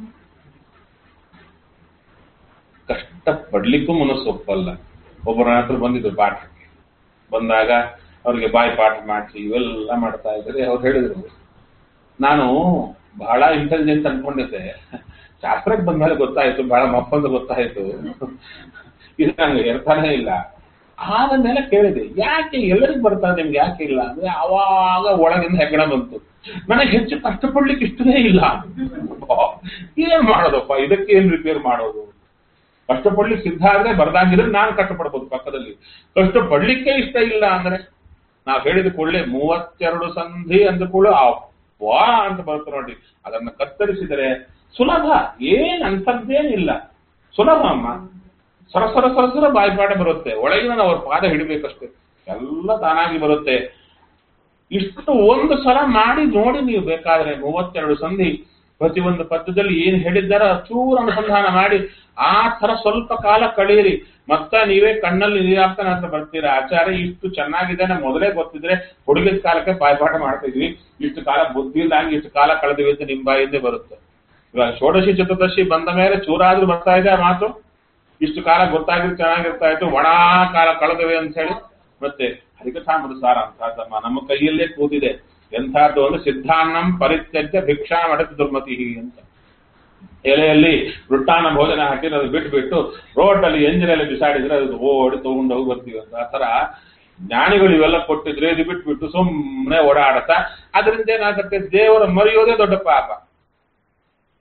ಕಷ್ಟಪಡ್ಲಿಕ್ಕೂ ಮನಸ್ಸೊಪ್ಪಲ್ಲ ಒಬ್ಬರ ಹತ್ರ ಬಂದಿದ್ರು ಪಾಠಕ್ಕೆ ಬಂದಾಗ ಅವ್ರಿಗೆ ಬಾಯಿ ಪಾಠ ಮಾಡಿಸಿ ಇವೆಲ್ಲ ಮಾಡ್ತಾ ಇದ್ರೆ ಅವ್ರು ಹೇಳಿದ್ರು ನಾನು ಬಹಳ ಇಂಟೆಲಿಜೆಂಟ್ ಅನ್ಕೊಂಡಿದ್ದೆ ಶಾಸ್ತ್ರಕ್ಕೆ ಬಂದ್ಮೇಲೆ ಗೊತ್ತಾಯ್ತು ಬಹಳ ಮಪ್ಪಂದು ಗೊತ್ತಾಯ್ತು ಇದು ನಂಗೆ ಇರ್ತಾನೆ ಇಲ್ಲ ಆದ ಮೇಲೆ ಕೇಳಿದೆ ಯಾಕೆ ಎಲ್ಲರಿಗೂ ಬರ್ತಾ ನಿಮ್ಗೆ ಯಾಕೆ ಇಲ್ಲ ಅಂದ್ರೆ ಆವಾಗ ಒಳಗಿಂದ ಹೆಗ್ಗಣ ಬಂತು ನನಗೆ ಹೆಚ್ಚು ಕಷ್ಟಪಡ್ಲಿಕ್ಕೆ ಇಷ್ಟನೇ ಇಲ್ಲ ಏನ್ ಮಾಡೋದಪ್ಪ ಇದಕ್ಕೆ ಏನ್ ರಿಪೇರ್ ಮಾಡೋದು ಕಷ್ಟಪಡ್ಲಿಕ್ಕೆ ಸಿದ್ಧ ಆದ್ರೆ ಬರ್ದಾಗಿದ್ರೆ ನಾನು ಕಷ್ಟಪಡ್ಬೋದು ಪಕ್ಕದಲ್ಲಿ ಕಷ್ಟಪಡ್ಲಿಕ್ಕೆ ಇಷ್ಟ ಇಲ್ಲ ಅಂದ್ರೆ ನಾವ್ ಹೇಳಿದ ಕೂಡಲೇ ಮೂವತ್ತೆರಡು ಸಂಧಿ ಅಂದ ಕೂಡ ವಾ ಅಂತ ಬರುತ್ತೆ ನೋಡಿ ಅದನ್ನ ಕತ್ತರಿಸಿದರೆ ಸುಲಭ ಏನ್ ಅಂಥದ್ದೇನಿಲ್ಲ ಸುಲಭ ಅಮ್ಮ ಸರಸರ ಸರಸರ ಬಾಯ್ಪಾಠ ಬರುತ್ತೆ ಒಳಗಿನ ಅವ್ರ ಪಾದ ಹಿಡಿಬೇಕಷ್ಟೇ ಎಲ್ಲ ತಾನಾಗಿ ಬರುತ್ತೆ ಇಷ್ಟು ಒಂದು ಸಲ ಮಾಡಿ ನೋಡಿ ನೀವು ಬೇಕಾದ್ರೆ ಮೂವತ್ತೆರಡು ಸಂಧಿ ಪ್ರತಿಯೊಂದು ಪದ್ಯದಲ್ಲಿ ಏನ್ ಹೇಳಿದ್ದಾರ ಚೂರು ಅನುಸಂಧಾನ ಮಾಡಿ ಆ ತರ ಸ್ವಲ್ಪ ಕಾಲ ಕಳೆಯಿರಿ ಮತ್ತ ನೀವೇ ಕಣ್ಣಲ್ಲಿ ನೀರಾಗ್ತಾನೆ ಅಂತ ಬರ್ತೀರಾ ಆಚಾರ್ಯ ಇಷ್ಟು ಚೆನ್ನಾಗಿದೆ ಮೊದಲೇ ಗೊತ್ತಿದ್ರೆ ಹುಡುಗಿದ ಕಾಲಕ್ಕೆ ಬಾಯ್ಪಾಠ ಮಾಡ್ತಿದ್ವಿ ಇಷ್ಟು ಕಾಲ ಬುದ್ಧಿ ಇಲ್ದಂಗೆ ಇಷ್ಟು ಕಾಲ ಕಳೆದಿವಿ ಅಂತ ನಿಮ್ ಬಾಯಿಂದ ಬರುತ್ತೆ ಇವಾಗ ಷೋಡಶಿ ಚತುರ್ದಶಿ ಬಂದ ಮೇಲೆ ಚೂರಾದ್ರೂ ಬರ್ತಾ ಇದೆ ಆ ಮಾತು ಇಷ್ಟು ಕಾಲ ಗೊತ್ತಾಗಿದ್ರೆ ಚೆನ್ನಾಗಿರ್ತಾ ಇತ್ತು ಒಣ ಕಾಲ ಕಳೆದವೆ ಅಂತ ಹೇಳಿ ಮತ್ತೆ ಹರಿಕಥಾಮೃತ ಸಾರ ಅಂತಹದ್ದಮ್ಮ ನಮ್ಮ ಕೈಯಲ್ಲೇ ಕೂತಿದೆ ಎಂಥದ್ದು ಅಂದ್ರೆ ಸಿದ್ಧಾನ್ನಂ ಪರಿತ್ಯಜ್ಯ ಭಿಕ್ಷಾ ಮಠದ ದುರ್ಮತಿ ಅಂತ ಎಲೆಯಲ್ಲಿ ವೃಟ್ಟಾನ ಭೋಜನ ಹಾಕಿದ್ರೆ ಅದು ಬಿಟ್ಬಿಟ್ಟು ರೋಡಲ್ಲಿ ಎಂಜಿನಲ್ಲಿ ಬಿಸಾಡಿದ್ರೆ ಅದು ಓಡಿ ತಗೊಂಡು ಹೋಗಿ ಬರ್ತೀವಿ ಅಂತ ಆ ತರ ಜ್ಞಾನಿಗಳು ಇವೆಲ್ಲ ಕೊಟ್ಟಿದ್ರೆ ಇದು ಬಿಟ್ಬಿಟ್ಟು ಸುಮ್ಮನೆ ಓಡಾಡತ್ತ ಅದರಿಂದ ಏನಾಗುತ್ತೆ ದೇವರ ಮರೆಯೋದೇ ದೊಡ್ಡ ಪಾಪ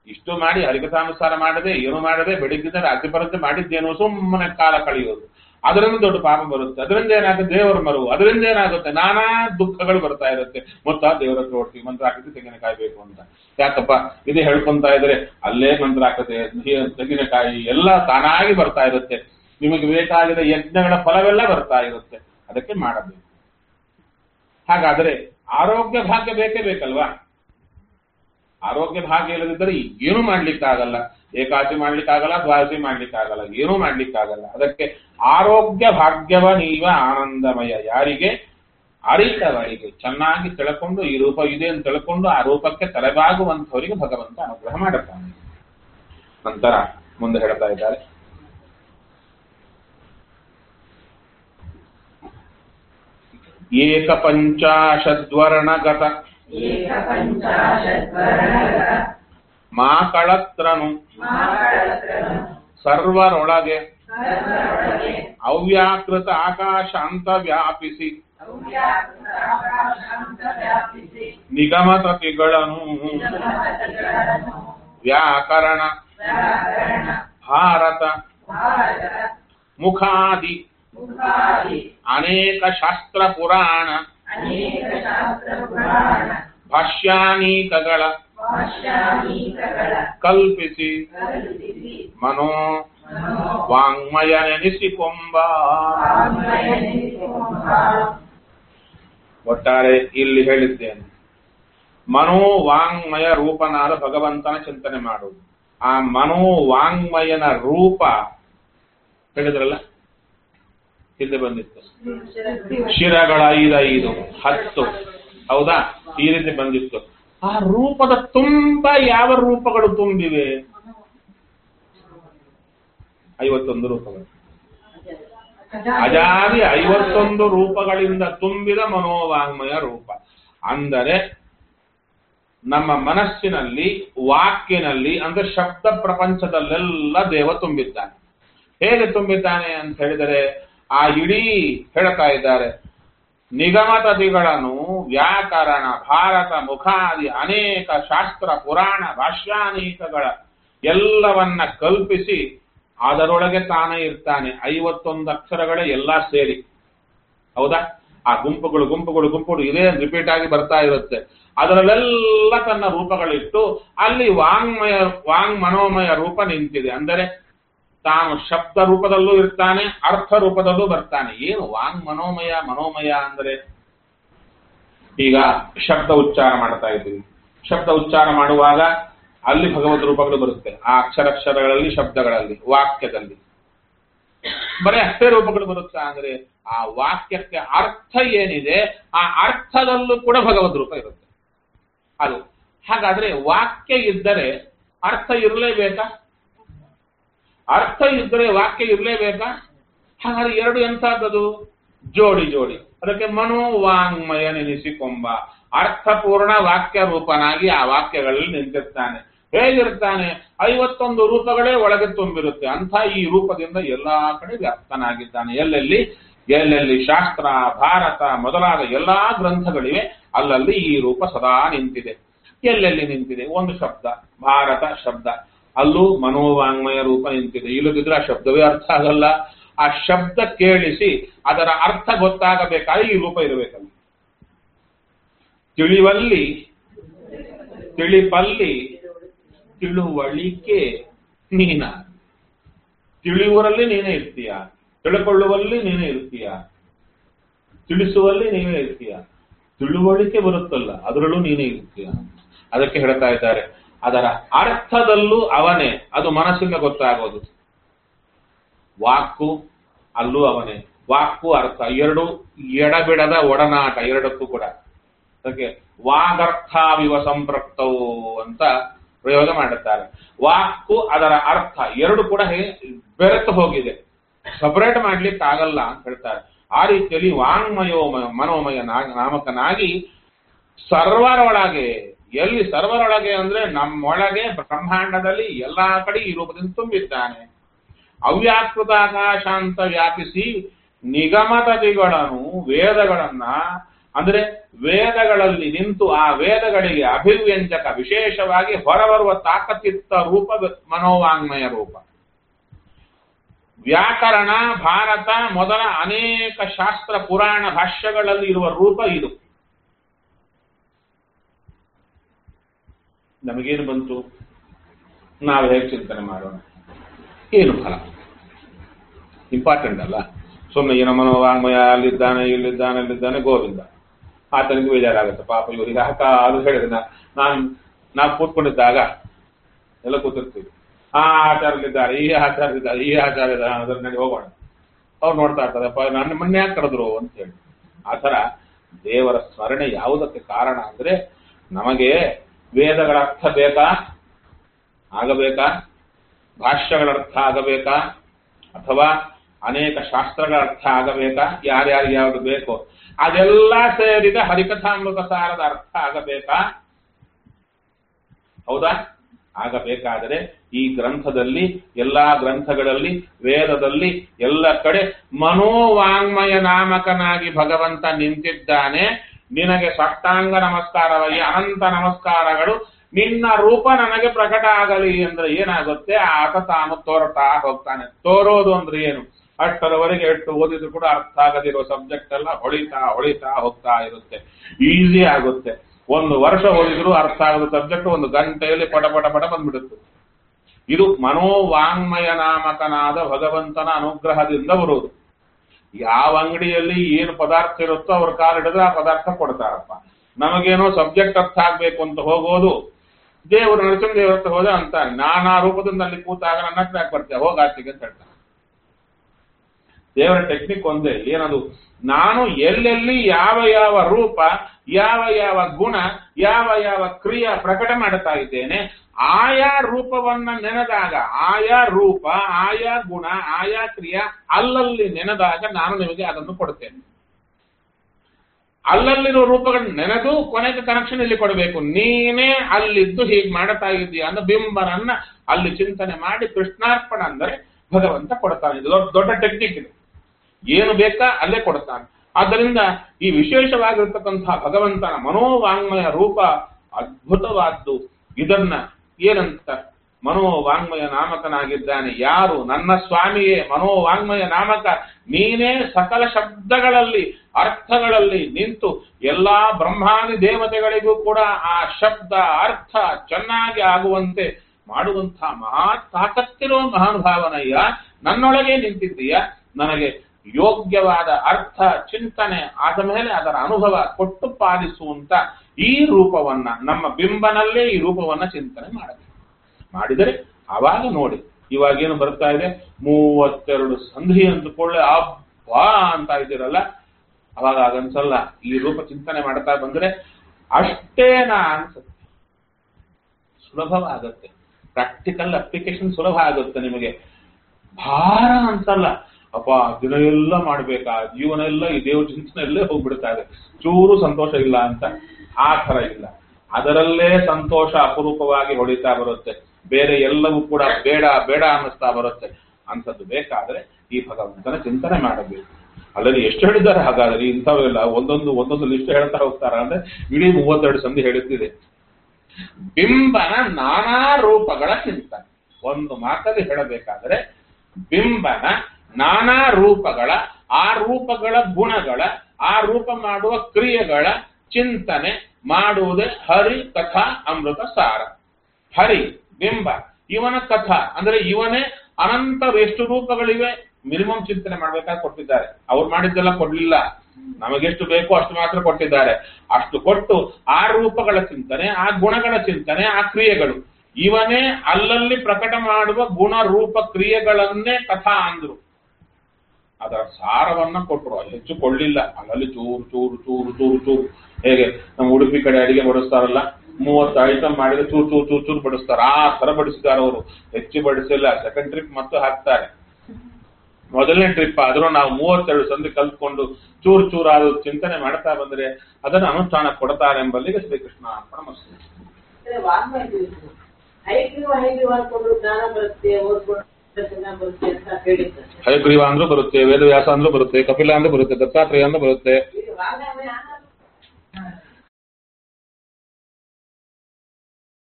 ಇಷ್ಟು ಮಾಡಿ ಹರಿಕಥಾನುಸಾರ ಮಾಡದೆ ಏನು ಮಾಡದೆ ಬೆಳಿಗ್ಗೆ ರಾತ್ರಿ ಬರುತ್ತೆ ಮಾಡಿದ್ದೇನು ಸುಮ್ಮನೆ ಕಾಲ ಕಳೆಯೋದು ಅದರಿಂದ ದೊಡ್ಡ ಪಾಪ ಬರುತ್ತೆ ಅದರಿಂದ ಏನಾಗುತ್ತೆ ದೇವರ ಮರು ಅದರಿಂದ ಏನಾಗುತ್ತೆ ನಾನಾ ದುಃಖಗಳು ಬರ್ತಾ ಇರುತ್ತೆ ಮೊತ್ತ ದೇವರ ಹತ್ರ ಹೊಡ್ತೀವಿ ಮಂತ್ರ ಹಾಕಿದ್ರೆ ತೆಂಗಿನಕಾಯಿ ಬೇಕು ಅಂತ ಯಾಕಪ್ಪ ಇದು ಹೇಳ್ಕೊಂತ ಇದ್ರೆ ಅಲ್ಲೇ ಮಂತ್ರ ಹಾಕತೆ ತೆಂಗಿನಕಾಯಿ ಎಲ್ಲ ತಾನಾಗಿ ಬರ್ತಾ ಇರುತ್ತೆ ನಿಮಗೆ ಬೇಕಾಗಿದ ಯಜ್ಞಗಳ ಫಲವೆಲ್ಲ ಬರ್ತಾ ಇರುತ್ತೆ ಅದಕ್ಕೆ ಮಾಡಬೇಕು ಹಾಗಾದ್ರೆ ಆರೋಗ್ಯ ಭಾಗ್ಯ ಬೇಕೇ ಬೇಕಲ್ವಾ ಆರೋಗ್ಯ ಭಾಗ್ಯ ಇಲ್ಲದಿದ್ದರೆ ಏನೂ ಮಾಡ್ಲಿಕ್ಕಾಗಲ್ಲ ಏಕಾಸಿ ಮಾಡ್ಲಿಕ್ಕಾಗಲ್ಲ ದ್ವಾದಶಿ ಮಾಡ್ಲಿಕ್ಕಾಗಲ್ಲ ಏನೂ ಮಾಡ್ಲಿಕ್ಕಾಗಲ್ಲ ಅದಕ್ಕೆ ಆರೋಗ್ಯ ಭಾಗ್ಯವ ನೀವ ಆನಂದಮಯ ಯಾರಿಗೆ ಅರಿತವರಿಗೆ ಚೆನ್ನಾಗಿ ತಿಳ್ಕೊಂಡು ಈ ರೂಪ ಇದೆ ಅಂತ ತಿಳ್ಕೊಂಡು ಆ ರೂಪಕ್ಕೆ ತಲೆಬಾಗುವಂಥವರಿಗೆ ಭಗವಂತ ಅನುಗ್ರಹ ಮಾಡುತ್ತಾನೆ ನಂತರ ಮುಂದೆ ಹೇಳ್ತಾ ಇದ್ದಾರೆ ಏಕಪಂಚಾಶದ್ವರ್ಣಗತ ಏಕಪಂಚಾಶದ್ವರ್ಣಗತ ಮಾಕಳತ್ರನು ಮಾಕಳತ್ರನು ಸರ್ವರೊಳಗೆ ಸರ್ವರೊಳಗೆ ಅವ್ಯಾಕೃತ ಆಕಾಶ ಅಂತ ವ್ಯಾಪಿಸಿ ಅವ್ಯಾಕೃತಾಕಾಶಾಂತ ವ್ಯಾಪಿಸಿ ನಿಗಮತತಿಗಳನ್ನು ನಿಗಮತಗಳನ್ನು ವ್ಯಾಕರಣ ವ್ಯಾಕರಣ ಭಾರತ ಭಾರತ ಮುಖಾದಿ ಮುಖಾದಿ ಅನೇಕ ಶಾಸ್ತ್ರ ಪುರಾಣ ಅನೇಕ ಶಾಸ್ತ್ರ ಪುರಾಣ ಭಾಷ್ಯಾನೀಕಗಳ ಭಾಷ್ಯಾನೀಕಗಳ ಕಲ್ಪಿಸಿ ಕಲ್ಪಿಸಿ ಮನೋ ಮನೋ ವಾಂಗ್ಮಯ ನೆನೆಸಿಕೊಂಬ ವಾಂಗ್ಮಯನೆನಿಸಿಕೊಂಬ ಒಟ್ಟಾರೆ ಇಲ್ಲಿ ಹೇಳಿದ್ದೇನೆ ಮನೋ ವಾಂಗ್ಮಯ ರೂಪನಾದ ಭಗವಂತನ ಚಿಂತನೆ ಮಾಡುವುದು ಆ ಮನೋ ವಾಂಗ್ಮಯನ ರೂಪ ಹೇಳಿದ್ರಲ್ಲ ಹಿಂದೆ ಬಂದಿತ್ತು ಶಿರಗಳ ಐದು ಐದು ಹತ್ತು ಹೌದಾ ಈ ರೀತಿ ಬಂದಿತ್ತು ಆ ರೂಪದ ತುಂಬ ಯಾವ ರೂಪಗಳು ತುಂಬಿವೆ ಐವತ್ತೊಂದು ರೂಪಗಳು ಅಜಾದಿ ಐವತ್ತೊಂದು ರೂಪಗಳಿಂದ ತುಂಬಿದ ಮನೋವಾಂಗ್ಮಯ ರೂಪ ಅಂದರೆ ನಮ್ಮ ಮನಸ್ಸಿನಲ್ಲಿ ವಾಕ್ಯನಲ್ಲಿ ಅಂದ್ರೆ ಶಬ್ದ ಪ್ರಪಂಚದಲ್ಲೆಲ್ಲ ದೇವ ತುಂಬಿದ್ದಾನೆ ಹೇಗೆ ತುಂಬಿದ್ದಾನೆ ಅಂತ ಹೇಳಿದರೆ ಆ ಇಡೀ ಹೇಳ್ತಾ ಇದ್ದಾರೆ ನಿಗಮತದಿಗಳನ್ನು ವ್ಯಾಕರಣ ಭಾರತ ಮುಖಾದಿ ಅನೇಕ ಶಾಸ್ತ್ರ ಪುರಾಣ ಭಾಷ್ಯಾನೀಕಗಳ ಎಲ್ಲವನ್ನ ಕಲ್ಪಿಸಿ ಅದರೊಳಗೆ ತಾನೇ ಇರ್ತಾನೆ ಐವತ್ತೊಂದು ಅಕ್ಷರಗಳೇ ಎಲ್ಲ ಸೇರಿ ಹೌದಾ ಆ ಗುಂಪುಗಳು ಗುಂಪುಗಳು ಗುಂಪುಗಳು ಇದೇ ರಿಪೀಟ್ ಆಗಿ ಬರ್ತಾ ಇರುತ್ತೆ ಅದರಲ್ಲೆಲ್ಲ ತನ್ನ ರೂಪಗಳಿಟ್ಟು ಅಲ್ಲಿ ವಾಂಗ್ಮಯ ವಾಂಗ್ ಮನೋಮಯ ರೂಪ ನಿಂತಿದೆ ಅಂದರೆ ತಾನು ಶಬ್ದ ರೂಪದಲ್ಲೂ ಇರ್ತಾನೆ ಅರ್ಥ ರೂಪದಲ್ಲೂ ಬರ್ತಾನೆ ಏನು ವಾಂಗ್ ಮನೋಮಯ ಮನೋಮಯ ಅಂದರೆ ಈಗ ಶಬ್ದ ಉಚ್ಚಾರ ಮಾಡ್ತಾ ಇದ್ದೀವಿ ಶಬ್ದ ಉಚ್ಚಾರ ಮಾಡುವಾಗ ಅಲ್ಲಿ ಭಗವದ್ ರೂಪಗಳು ಬರುತ್ತೆ ಆ ಅಕ್ಷರಕ್ಷರಗಳಲ್ಲಿ ಶಬ್ದಗಳಲ್ಲಿ ವಾಕ್ಯದಲ್ಲಿ ಬರೀ ಅಷ್ಟೇ ರೂಪಗಳು ಬರುತ್ತಾ ಅಂದ್ರೆ ಆ ವಾಕ್ಯಕ್ಕೆ ಅರ್ಥ ಏನಿದೆ ಆ ಅರ್ಥದಲ್ಲೂ ಕೂಡ ಭಗವದ್ ರೂಪ ಇರುತ್ತೆ ಅದು ಹಾಗಾದ್ರೆ ವಾಕ್ಯ ಇದ್ದರೆ ಅರ್ಥ ಇರಲೇಬೇಕಾ ಅರ್ಥ ಇದ್ದರೆ ವಾಕ್ಯ ಇರಲೇಬೇಕಾ ಹಾಗಾದ್ರೆ ಎರಡು ಎಂಥದ್ದು ಜೋಡಿ ಜೋಡಿ ಅದಕ್ಕೆ ಮನೋವಾಂಗ್ಮಯ ನೆನೆಸಿಕೊಂಬ ಅರ್ಥಪೂರ್ಣ ವಾಕ್ಯ ರೂಪನಾಗಿ ಆ ವಾಕ್ಯಗಳಲ್ಲಿ ನಿಂತಿರ್ತಾನೆ ಹೇಗಿರ್ತಾನೆ ಐವತ್ತೊಂದು ರೂಪಗಳೇ ಒಳಗೆ ತುಂಬಿರುತ್ತೆ ಅಂಥ ಈ ರೂಪದಿಂದ ಎಲ್ಲಾ ಕಡೆ ವ್ಯಾಪ್ತನಾಗಿದ್ದಾನೆ ಎಲ್ಲೆಲ್ಲಿ ಎಲ್ಲೆಲ್ಲಿ ಶಾಸ್ತ್ರ ಭಾರತ ಮೊದಲಾದ ಎಲ್ಲಾ ಗ್ರಂಥಗಳಿವೆ ಅಲ್ಲಲ್ಲಿ ಈ ರೂಪ ಸದಾ ನಿಂತಿದೆ ಎಲ್ಲೆಲ್ಲಿ ನಿಂತಿದೆ ಒಂದು ಶಬ್ದ ಭಾರತ ಶಬ್ದ ಅಲ್ಲೂ ಮನೋವಾಂಗ್ಮಯ ರೂಪ ನಿಂತಿದೆ ಇಲ್ಲದಿದ್ರೆ ಆ ಶಬ್ದವೇ ಅರ್ಥ ಆಗಲ್ಲ ಆ ಶಬ್ದ ಕೇಳಿಸಿ ಅದರ ಅರ್ಥ ಗೊತ್ತಾಗಬೇಕಾದ್ರೆ ಈ ರೂಪ ಇರಬೇಕಲ್ಲ ತಿಳಿವಲ್ಲಿ ತಿಳಿಪಲ್ಲಿ ತಿಳುವಳಿಕೆ ನೀನ ತಿಳಿಯುವರಲ್ಲಿ ನೀನೇ ಇರ್ತೀಯ ತಿಳ್ಕೊಳ್ಳುವಲ್ಲಿ ನೀನೇ ಇರ್ತೀಯ ತಿಳಿಸುವಲ್ಲಿ ನೀನೇ ಇರ್ತೀಯ ತಿಳುವಳಿಕೆ ಬರುತ್ತಲ್ಲ ಅದರಲ್ಲೂ ನೀನೇ ಇರ್ತೀಯ ಅದಕ್ಕೆ ಹೇಳ್ತಾ ಇದ್ದಾರೆ ಅದರ ಅರ್ಥದಲ್ಲೂ ಅವನೇ ಅದು ಮನಸ್ಸಿಂದ ಗೊತ್ತಾಗೋದು ವಾಕು ಅಲ್ಲೂ ಅವನೇ ವಾಕು ಅರ್ಥ ಎರಡು ಎಡಬಿಡದ ಒಡನಾಟ ಎರಡಕ್ಕೂ ಕೂಡ ಅದಕ್ಕೆ ವಾಗರ್ಥಾವಿವ ಸಂಪೃಕ್ತವು ಅಂತ ಪ್ರಯೋಗ ಮಾಡುತ್ತಾರೆ ವಾಕು ಅದರ ಅರ್ಥ ಎರಡು ಕೂಡ ಹೇ- ಬೆರೆತು ಹೋಗಿದೆ ಸಪರೇಟ್ ಮಾಡ್ಲಿಕ್ಕೆ ಆಗಲ್ಲ ಅಂತ ಹೇಳ್ತಾರೆ ಆ ರೀತಿಯಲ್ಲಿ ವಾಂಗ್ಮಯೋ ಮನೋಮಯ ನಾ- ನಾಮಕನಾಗಿ ಸರ್ವರೊಳಗೆ ಎಲ್ಲಿ ಸರ್ವರೊಳಗೆ ಅಂದ್ರೆ ನಮ್ಮೊಳಗೆ ಬ್ರಹ್ಮಾಂಡದಲ್ಲಿ ಎಲ್ಲಾ ಕಡೆ ಈ ರೂಪದಿಂದ ತುಂಬಿದ್ದಾನೆ ಅವ್ಯಾಕೃತ ಆಕಾಶ ಅಂತ ವ್ಯಾಪಿಸಿ ನಿಗಮತದಿಗಳನ್ನು ವೇದಗಳನ್ನ ಅಂದ್ರೆ ವೇದಗಳಲ್ಲಿ ನಿಂತು ಆ ವೇದಗಳಿಗೆ ಅಭಿವ್ಯಂಜಕ ವಿಶೇಷವಾಗಿ ಹೊರಬರುವ ತಾಕತಿತ್ತ ರೂಪ ಮನೋವಾಂಗ್ಮಯ ರೂಪ ವ್ಯಾಕರಣ ಭಾರತ ಮೊದಲ ಅನೇಕ ಶಾಸ್ತ್ರ ಪುರಾಣ ಭಾಷ್ಯಗಳಲ್ಲಿ ಇರುವ ರೂಪ ಇದು ನಮಗೇನು ಬಂತು ನಾವು ಹೇಗೆ ಚಿಂತನೆ ಮಾಡೋಣ ಏನು ಫಲ ಇಂಪಾರ್ಟೆಂಟ್ ಅಲ್ಲ ಸುಮ್ಮನೆ ಏನೋ ಮನೋವಾಂಗ್ಮಯ ಅಲ್ಲಿದ್ದಾನೆ ಇಲ್ಲಿದ್ದಾನೆ ಇಲ್ಲಿದ್ದಾನೆ ಗೋವಿಂದ ಆತನಿಗೆ ಬೇಜಾರಾಗುತ್ತೆ ಪಾಪ ಇವರಿಗೆ ಹಾಕ ಅದು ಹೇಳಿದ್ರೆ ನಾ- ನಾನು ನಾವು ಕೂತ್ಕೊಂಡಿದ್ದಾಗ ಎಲ್ಲ ಕೂತಿರ್ತೀವಿ ಆ ಆಚಾರಲಿದ್ದಾರೆ ಈ ಆಚಾರಲಿದ್ದಾರೆ ಈ ಆಚಾರ ಇದ್ದಾರೆ ಅದ್ರ ನಡಿ ಹೋಗೋಣ ಅವ್ರು ನೋಡ್ತಾ ಇರ್ತಾರಪ್ಪ ನನ್ನ ಮೊನ್ನೆ ಯಾಕೆ ಕರೆದ್ರು ಅಂತ ಹೇಳಿ ಆ ಥರ ದೇವರ ಸ್ಮರಣೆ ಯಾವುದಕ್ಕೆ ಕಾರಣ ಅಂದ್ರೆ ನಮಗೆ ವೇದಗಳ ಅರ್ಥ ಬೇಕಾ ಆಗಬೇಕಾ ಭಾಷ್ಯಗಳ ಅರ್ಥ ಆಗಬೇಕಾ ಅಥವಾ ಅನೇಕ ಶಾಸ್ತ್ರಗಳ ಅರ್ಥ ಆಗಬೇಕಾ ಯಾರ್ಯಾರಿಗೆ ಯಾವುದು ಬೇಕೋ ಅದೆಲ್ಲ ಸೇರಿದ ಹರಿಕಥಾಮೃತ ಸಾರದ ಅರ್ಥ ಆಗಬೇಕಾ ಹೌದಾ ಆಗಬೇಕಾದರೆ ಈ ಗ್ರಂಥದಲ್ಲಿ ಎಲ್ಲಾ ಗ್ರಂಥಗಳಲ್ಲಿ ವೇದದಲ್ಲಿ ಎಲ್ಲ ಕಡೆ ಮನೋವಾಂಗ್ಮಯ ನಾಮಕನಾಗಿ ಭಗವಂತ ನಿಂತಿದ್ದಾನೆ ನಿನಗೆ ಸಾಷ್ಟಾಂಗ ನಮಸ್ಕಾರವಯ್ಯ ಅನಂತ ನಮಸ್ಕಾರಗಳು ನಿನ್ನ ರೂಪ ನನಗೆ ಪ್ರಕಟ ಆಗಲಿ ಅಂದ್ರೆ ಏನಾಗುತ್ತೆ ಆತ ತಾನು ತೋರ್ತಾ ಹೋಗ್ತಾನೆ ತೋರೋದು ಅಂದ್ರೆ ಏನು ಅಷ್ಟರವರೆಗೆ ಎಷ್ಟು ಓದಿದ್ರು ಕೂಡ ಅರ್ಥ ಆಗದಿರೋ ಸಬ್ಜೆಕ್ಟ್ ಎಲ್ಲ ಹೊಳಿತಾ ಹೊಳಿತಾ ಹೋಗ್ತಾ ಇರುತ್ತೆ ಈಸಿ ಆಗುತ್ತೆ ಒಂದು ವರ್ಷ ಓದಿದ್ರು ಅರ್ಥ ಆಗದ ಸಬ್ಜೆಕ್ಟ್ ಒಂದು ಗಂಟೆಯಲ್ಲಿ ಪಟ ಪಟ ಪಟ ಬಂದ್ಬಿಡುತ್ತೆ ಇದು ಮನೋವಾಂಗ್ಮಯ ನಾಮಕನಾದ ಭಗವಂತನ ಅನುಗ್ರಹದಿಂದ ಬರುವುದು ಯಾವ ಅಂಗಡಿಯಲ್ಲಿ ಏನು ಪದಾರ್ಥ ಇರುತ್ತೋ ಅವ್ರ ಕಾಲ್ ಹಿಡಿದ್ರೆ ಆ ಪದಾರ್ಥ ಕೊಡ್ತಾರಪ್ಪ ನಮಗೇನೋ ಸಬ್ಜೆಕ್ಟ್ ಅರ್ಥ ಆಗ್ಬೇಕು ಅಂತ ಹೋಗೋದು ದೇವರು ನರಸಿಂಹದೇವ್ರ ಹತ್ರ ಹೋದ ಅಂತಾನೆ ನಾನಾ ರೂಪದಿಂದ ಅಲ್ಲಿ ಕೂತಾಗ ನನ್ನ ಹತ್ರ ಯಾಕೆ ಬರ್ತೀಯ ಹೋಗಾತಿಗೆ ಅಂತ ಹೇಳ್ತಾನೆ ದೇವರ ಟೆಕ್ನಿಕ್ ಒಂದೇ ಏನದು ನಾನು ಎಲ್ಲೆಲ್ಲಿ ಯಾವ ಯಾವ ರೂಪ ಯಾವ ಯಾವ ಗುಣ ಯಾವ ಯಾವ ಕ್ರಿಯೆ ಪ್ರಕಟ ಮಾಡ್ತಾ ಇದ್ದೇನೆ ಆಯಾ ರೂಪವನ್ನ ನೆನೆದಾಗ ಆಯಾ ರೂಪ ಆಯಾ ಗುಣ ಆಯಾ ಕ್ರಿಯೆ ಅಲ್ಲಲ್ಲಿ ನೆನೆದಾಗ ನಾನು ನಿಮಗೆ ಅದನ್ನು ಕೊಡ್ತೇನೆ ಅಲ್ಲಲ್ಲಿರೋ ರೂಪಗಳನ್ನ ನೆನೆದು ಕೊನೆಗೆ ಕನೆಕ್ಷನ್ ಇಲ್ಲಿ ಕೊಡಬೇಕು ನೀನೇ ಅಲ್ಲಿದ್ದು ಹೀಗೆ ಮಾಡ್ತಾ ಇದ್ದೀಯ ಅಂದ್ರೆ ಬಿಂಬನನ್ನ ಅಲ್ಲಿ ಚಿಂತನೆ ಮಾಡಿ ಕೃಷ್ಣಾರ್ಪಣ ಅಂದರೆ ಭಗವಂತ ಕೊಡ್ತಾನೆ ಇದು ದೊಡ್ಡ ದೊಡ್ಡ ಟೆಕ್ನಿಕ್ ಇದು ಏನು ಬೇಕಾ ಅಲ್ಲೇ ಕೊಡ್ತಾನೆ ಆದ್ದರಿಂದ ಈ ವಿಶೇಷವಾಗಿರ್ತಕ್ಕಂತಹ ಭಗವಂತನ ಮನೋವಾಂಗ್ಮಯ ರೂಪ ಅದ್ಭುತವಾದ್ದು ಇದನ್ನ ಏನಂತ ಮನೋವಾಂಗ್ಮಯ ನಾಮಕನಾಗಿದ್ದಾನೆ ಯಾರು ನನ್ನ ಸ್ವಾಮಿಯೇ ಮನೋವಾಂಗ್ಮಯ ನಾಮಕ ನೀನೇ ಸಕಲ ಶಬ್ದಗಳಲ್ಲಿ ಅರ್ಥಗಳಲ್ಲಿ ನಿಂತು ಎಲ್ಲಾ ಬ್ರಹ್ಮಾದಿ ದೇವತೆಗಳಿಗೂ ಕೂಡ ಆ ಶಬ್ದ ಅರ್ಥ ಚೆನ್ನಾಗಿ ಆಗುವಂತೆ ಮಾಡುವಂತಹ ಮಹಾ ತಾಕತ್ತಿರೋ ಮಹಾನುಭಾವನಯ್ಯ ನನ್ನೊಳಗೆ ನಿಂತಿದ್ದೀಯ ನನಗೆ ಯೋಗ್ಯವಾದ ಅರ್ಥ ಚಿಂತನೆ ಆದ ಮೇಲೆ ಅದರ ಅನುಭವ ಕೊಟ್ಟು ಪಾಲಿಸುವಂತ ಈ ರೂಪವನ್ನ ನಮ್ಮ ಬಿಂಬನಲ್ಲೇ ಈ ರೂಪವನ್ನ ಚಿಂತನೆ ಮಾಡಬೇಕು ಮಾಡಿದರೆ ಆವಾಗ ನೋಡಿ ಇವಾಗೇನು ಬರ್ತಾ ಇದೆ ಮೂವತ್ತೆರಡು ಸಂಧಿ ಅಂದುಕೊಳ್ಳೆ ಅಬ್ಬಾ ಅಂತ ಇದ್ದೀರಲ್ಲ ಅವಾಗ ಆಗನ್ಸಲ್ಲ ಈ ರೂಪ ಚಿಂತನೆ ಮಾಡ್ತಾ ಬಂದ್ರೆ ಅಷ್ಟೇನಾ ಅನ್ಸುತ್ತೆ ಸುಲಭವಾಗುತ್ತೆ ಪ್ರಾಕ್ಟಿಕಲ್ ಅಪ್ಲಿಕೇಶನ್ ಸುಲಭ ಆಗುತ್ತೆ ನಿಮಗೆ ಭಾರ ಅಂತಲ್ಲ ಅಪ್ಪ ದಿನ ಎಲ್ಲ ಮಾಡ್ಬೇಕಾ ಜೀವನ ಎಲ್ಲ ಈ ದೇವ್ರ ಚಿಂತನೆಯಲ್ಲೇ ಹೋಗ್ಬಿಡ್ತಾ ಇದೆ ಚೂರು ಸಂತೋಷ ಇಲ್ಲ ಅಂತ ಆ ಥರ ಇಲ್ಲ ಅದರಲ್ಲೇ ಸಂತೋಷ ಅಪರೂಪವಾಗಿ ಹೊಡಿತಾ ಬರುತ್ತೆ ಬೇರೆ ಎಲ್ಲವೂ ಕೂಡ ಬೇಡ ಬೇಡ ಅನ್ನಿಸ್ತಾ ಬರುತ್ತೆ ಅಂಥದ್ದು ಬೇಕಾದ್ರೆ ಈ ಭಗವಂತನ ಚಿಂತನೆ ಮಾಡಬೇಕು ಅಲ್ಲಲ್ಲಿ ಎಷ್ಟು ಹೇಳಿದ್ದಾರೆ ಹಾಗಾದ್ರೆ ಇಂಥವೆಲ್ಲ ಒಂದೊಂದು ಒಂದೊಂದು ಲಿಸ್ಟ್ ಹೇಳ್ತಾ ಹೋಗ್ತಾರ ಅಂದ್ರೆ ಇಡೀ ಮೂವತ್ತೆರಡು ಸಂಧಿ ಹೇಳುತ್ತಿದೆ ಬಿಂಬನ ನಾನಾ ರೂಪಗಳ ಚಿಂತನೆ ಒಂದು ಮಾತಲ್ಲಿ ಹೇಳಬೇಕಾದ್ರೆ ಬಿಂಬನ ನಾನಾ ರೂಪಗಳ ಆ ರೂಪಗಳ ಗುಣಗಳ ಆ ರೂಪ ಮಾಡುವ ಕ್ರಿಯೆಗಳ ಚಿಂತನೆ ಮಾಡುವುದೇ ಹರಿ ಕಥಾ ಅಮೃತ ಸಾರ ಹರಿ ಬಿಂಬ ಇವನ ಕಥಾ ಅಂದ್ರೆ ಇವನೇ ಅನಂತ ಎಷ್ಟು ರೂಪಗಳಿವೆ ಮಿನಿಮಮ್ ಚಿಂತನೆ ಮಾಡ್ಬೇಕಾಗಿ ಕೊಟ್ಟಿದ್ದಾರೆ ಅವ್ರು ಮಾಡಿದ್ದೆಲ್ಲ ಕೊಡ್ಲಿಲ್ಲ ನಮಗೆಷ್ಟು ಬೇಕೋ ಅಷ್ಟು ಮಾತ್ರ ಕೊಟ್ಟಿದ್ದಾರೆ ಅಷ್ಟು ಕೊಟ್ಟು ಆ ರೂಪಗಳ ಚಿಂತನೆ ಆ ಗುಣಗಳ ಚಿಂತನೆ ಆ ಕ್ರಿಯೆಗಳು ಇವನೇ ಅಲ್ಲಲ್ಲಿ ಪ್ರಕಟ ಮಾಡುವ ಗುಣ ರೂಪ ಕ್ರಿಯೆಗಳನ್ನೇ ಕಥಾ ಅಂದ್ರು ಅದರ ಸಾರವನ್ನ ಕೊಟ್ಟರು ಹೆಚ್ಚು ಕೊಳ್ಳಿಲ್ಲ ಅಲ್ಲಲ್ಲಿ ಚೂರು ಚೂರು ಚೂರು ಚೂರು ಚೂರು ಹೇಗೆ ನಮ್ಮ ಉಡುಪಿ ಕಡೆ ಅಡಿಗೆ ಬಡಿಸ್ತಾರಲ್ಲ ಮೂವತ್ತು ಐಟಮ್ ಮಾಡಿದ್ರೆ ಚೂರು ಚೂರು ಚೂರು ಚೂರು ಬಡಿಸ್ತಾರೆ ಆ ತರ ಬಡಿಸಿದ್ದಾರೆ ಅವರು ಹೆಚ್ಚು ಬಡಿಸಿಲ್ಲ ಸೆಕೆಂಡ್ ಟ್ರಿಪ್ ಮತ್ತು ಹಾಕ್ತಾರೆ ಮೊದಲನೇ ಟ್ರಿಪ್ ಆದ್ರೂ ನಾವು ಮೂವತ್ತೆರಡು ಸಂಧಿ ಕಲ್ತ್ಕೊಂಡು ಚೂರು ಚೂರಾದ ಚಿಂತನೆ ಮಾಡ್ತಾ ಬಂದ್ರೆ ಅದನ್ನು ಅನುಷ್ಠಾನ ಕೊಡ್ತಾರೆ ಎಂಬಲ್ಲಿಗೆ ಶ್ರೀಕೃಷ್ಣ ಅರ್ಪಣ ಮಸ್ತು ಅಂದ್ರೆ ವಾಂಗ್ಮಯ ತಿಳಿಸಿದ್ರು ಹೈಗ್ರೀವ ಹೈಗ್ರೀವ ಅನ್ಕೊಂಡು ಜ್ಞಾನ ಬರುತ್ತೆ ಓದ್ಕೊಂಡು ಜ್ಞಾನ ಬರುತ್ತೆ ಅಂತ ಹೇಳಿದ್ದಾರೆ ಹಯಗ್ರೀವ ಅಂದ್ರೂ ಬರುತ್ತೆ ವೇದವ್ಯಾಸ ಅಂದ್ರೂ ಬರುತ್ತೆ ಕಪಿಲ ಅಂದ್ರೂ ಬರುತ್ತೆ ದತ್ತಾತ್ರೇಯ ಅಂದ್ರೂ ಬರುತ್ತೆ ಇದು ವಾಂಗ್ಮಯ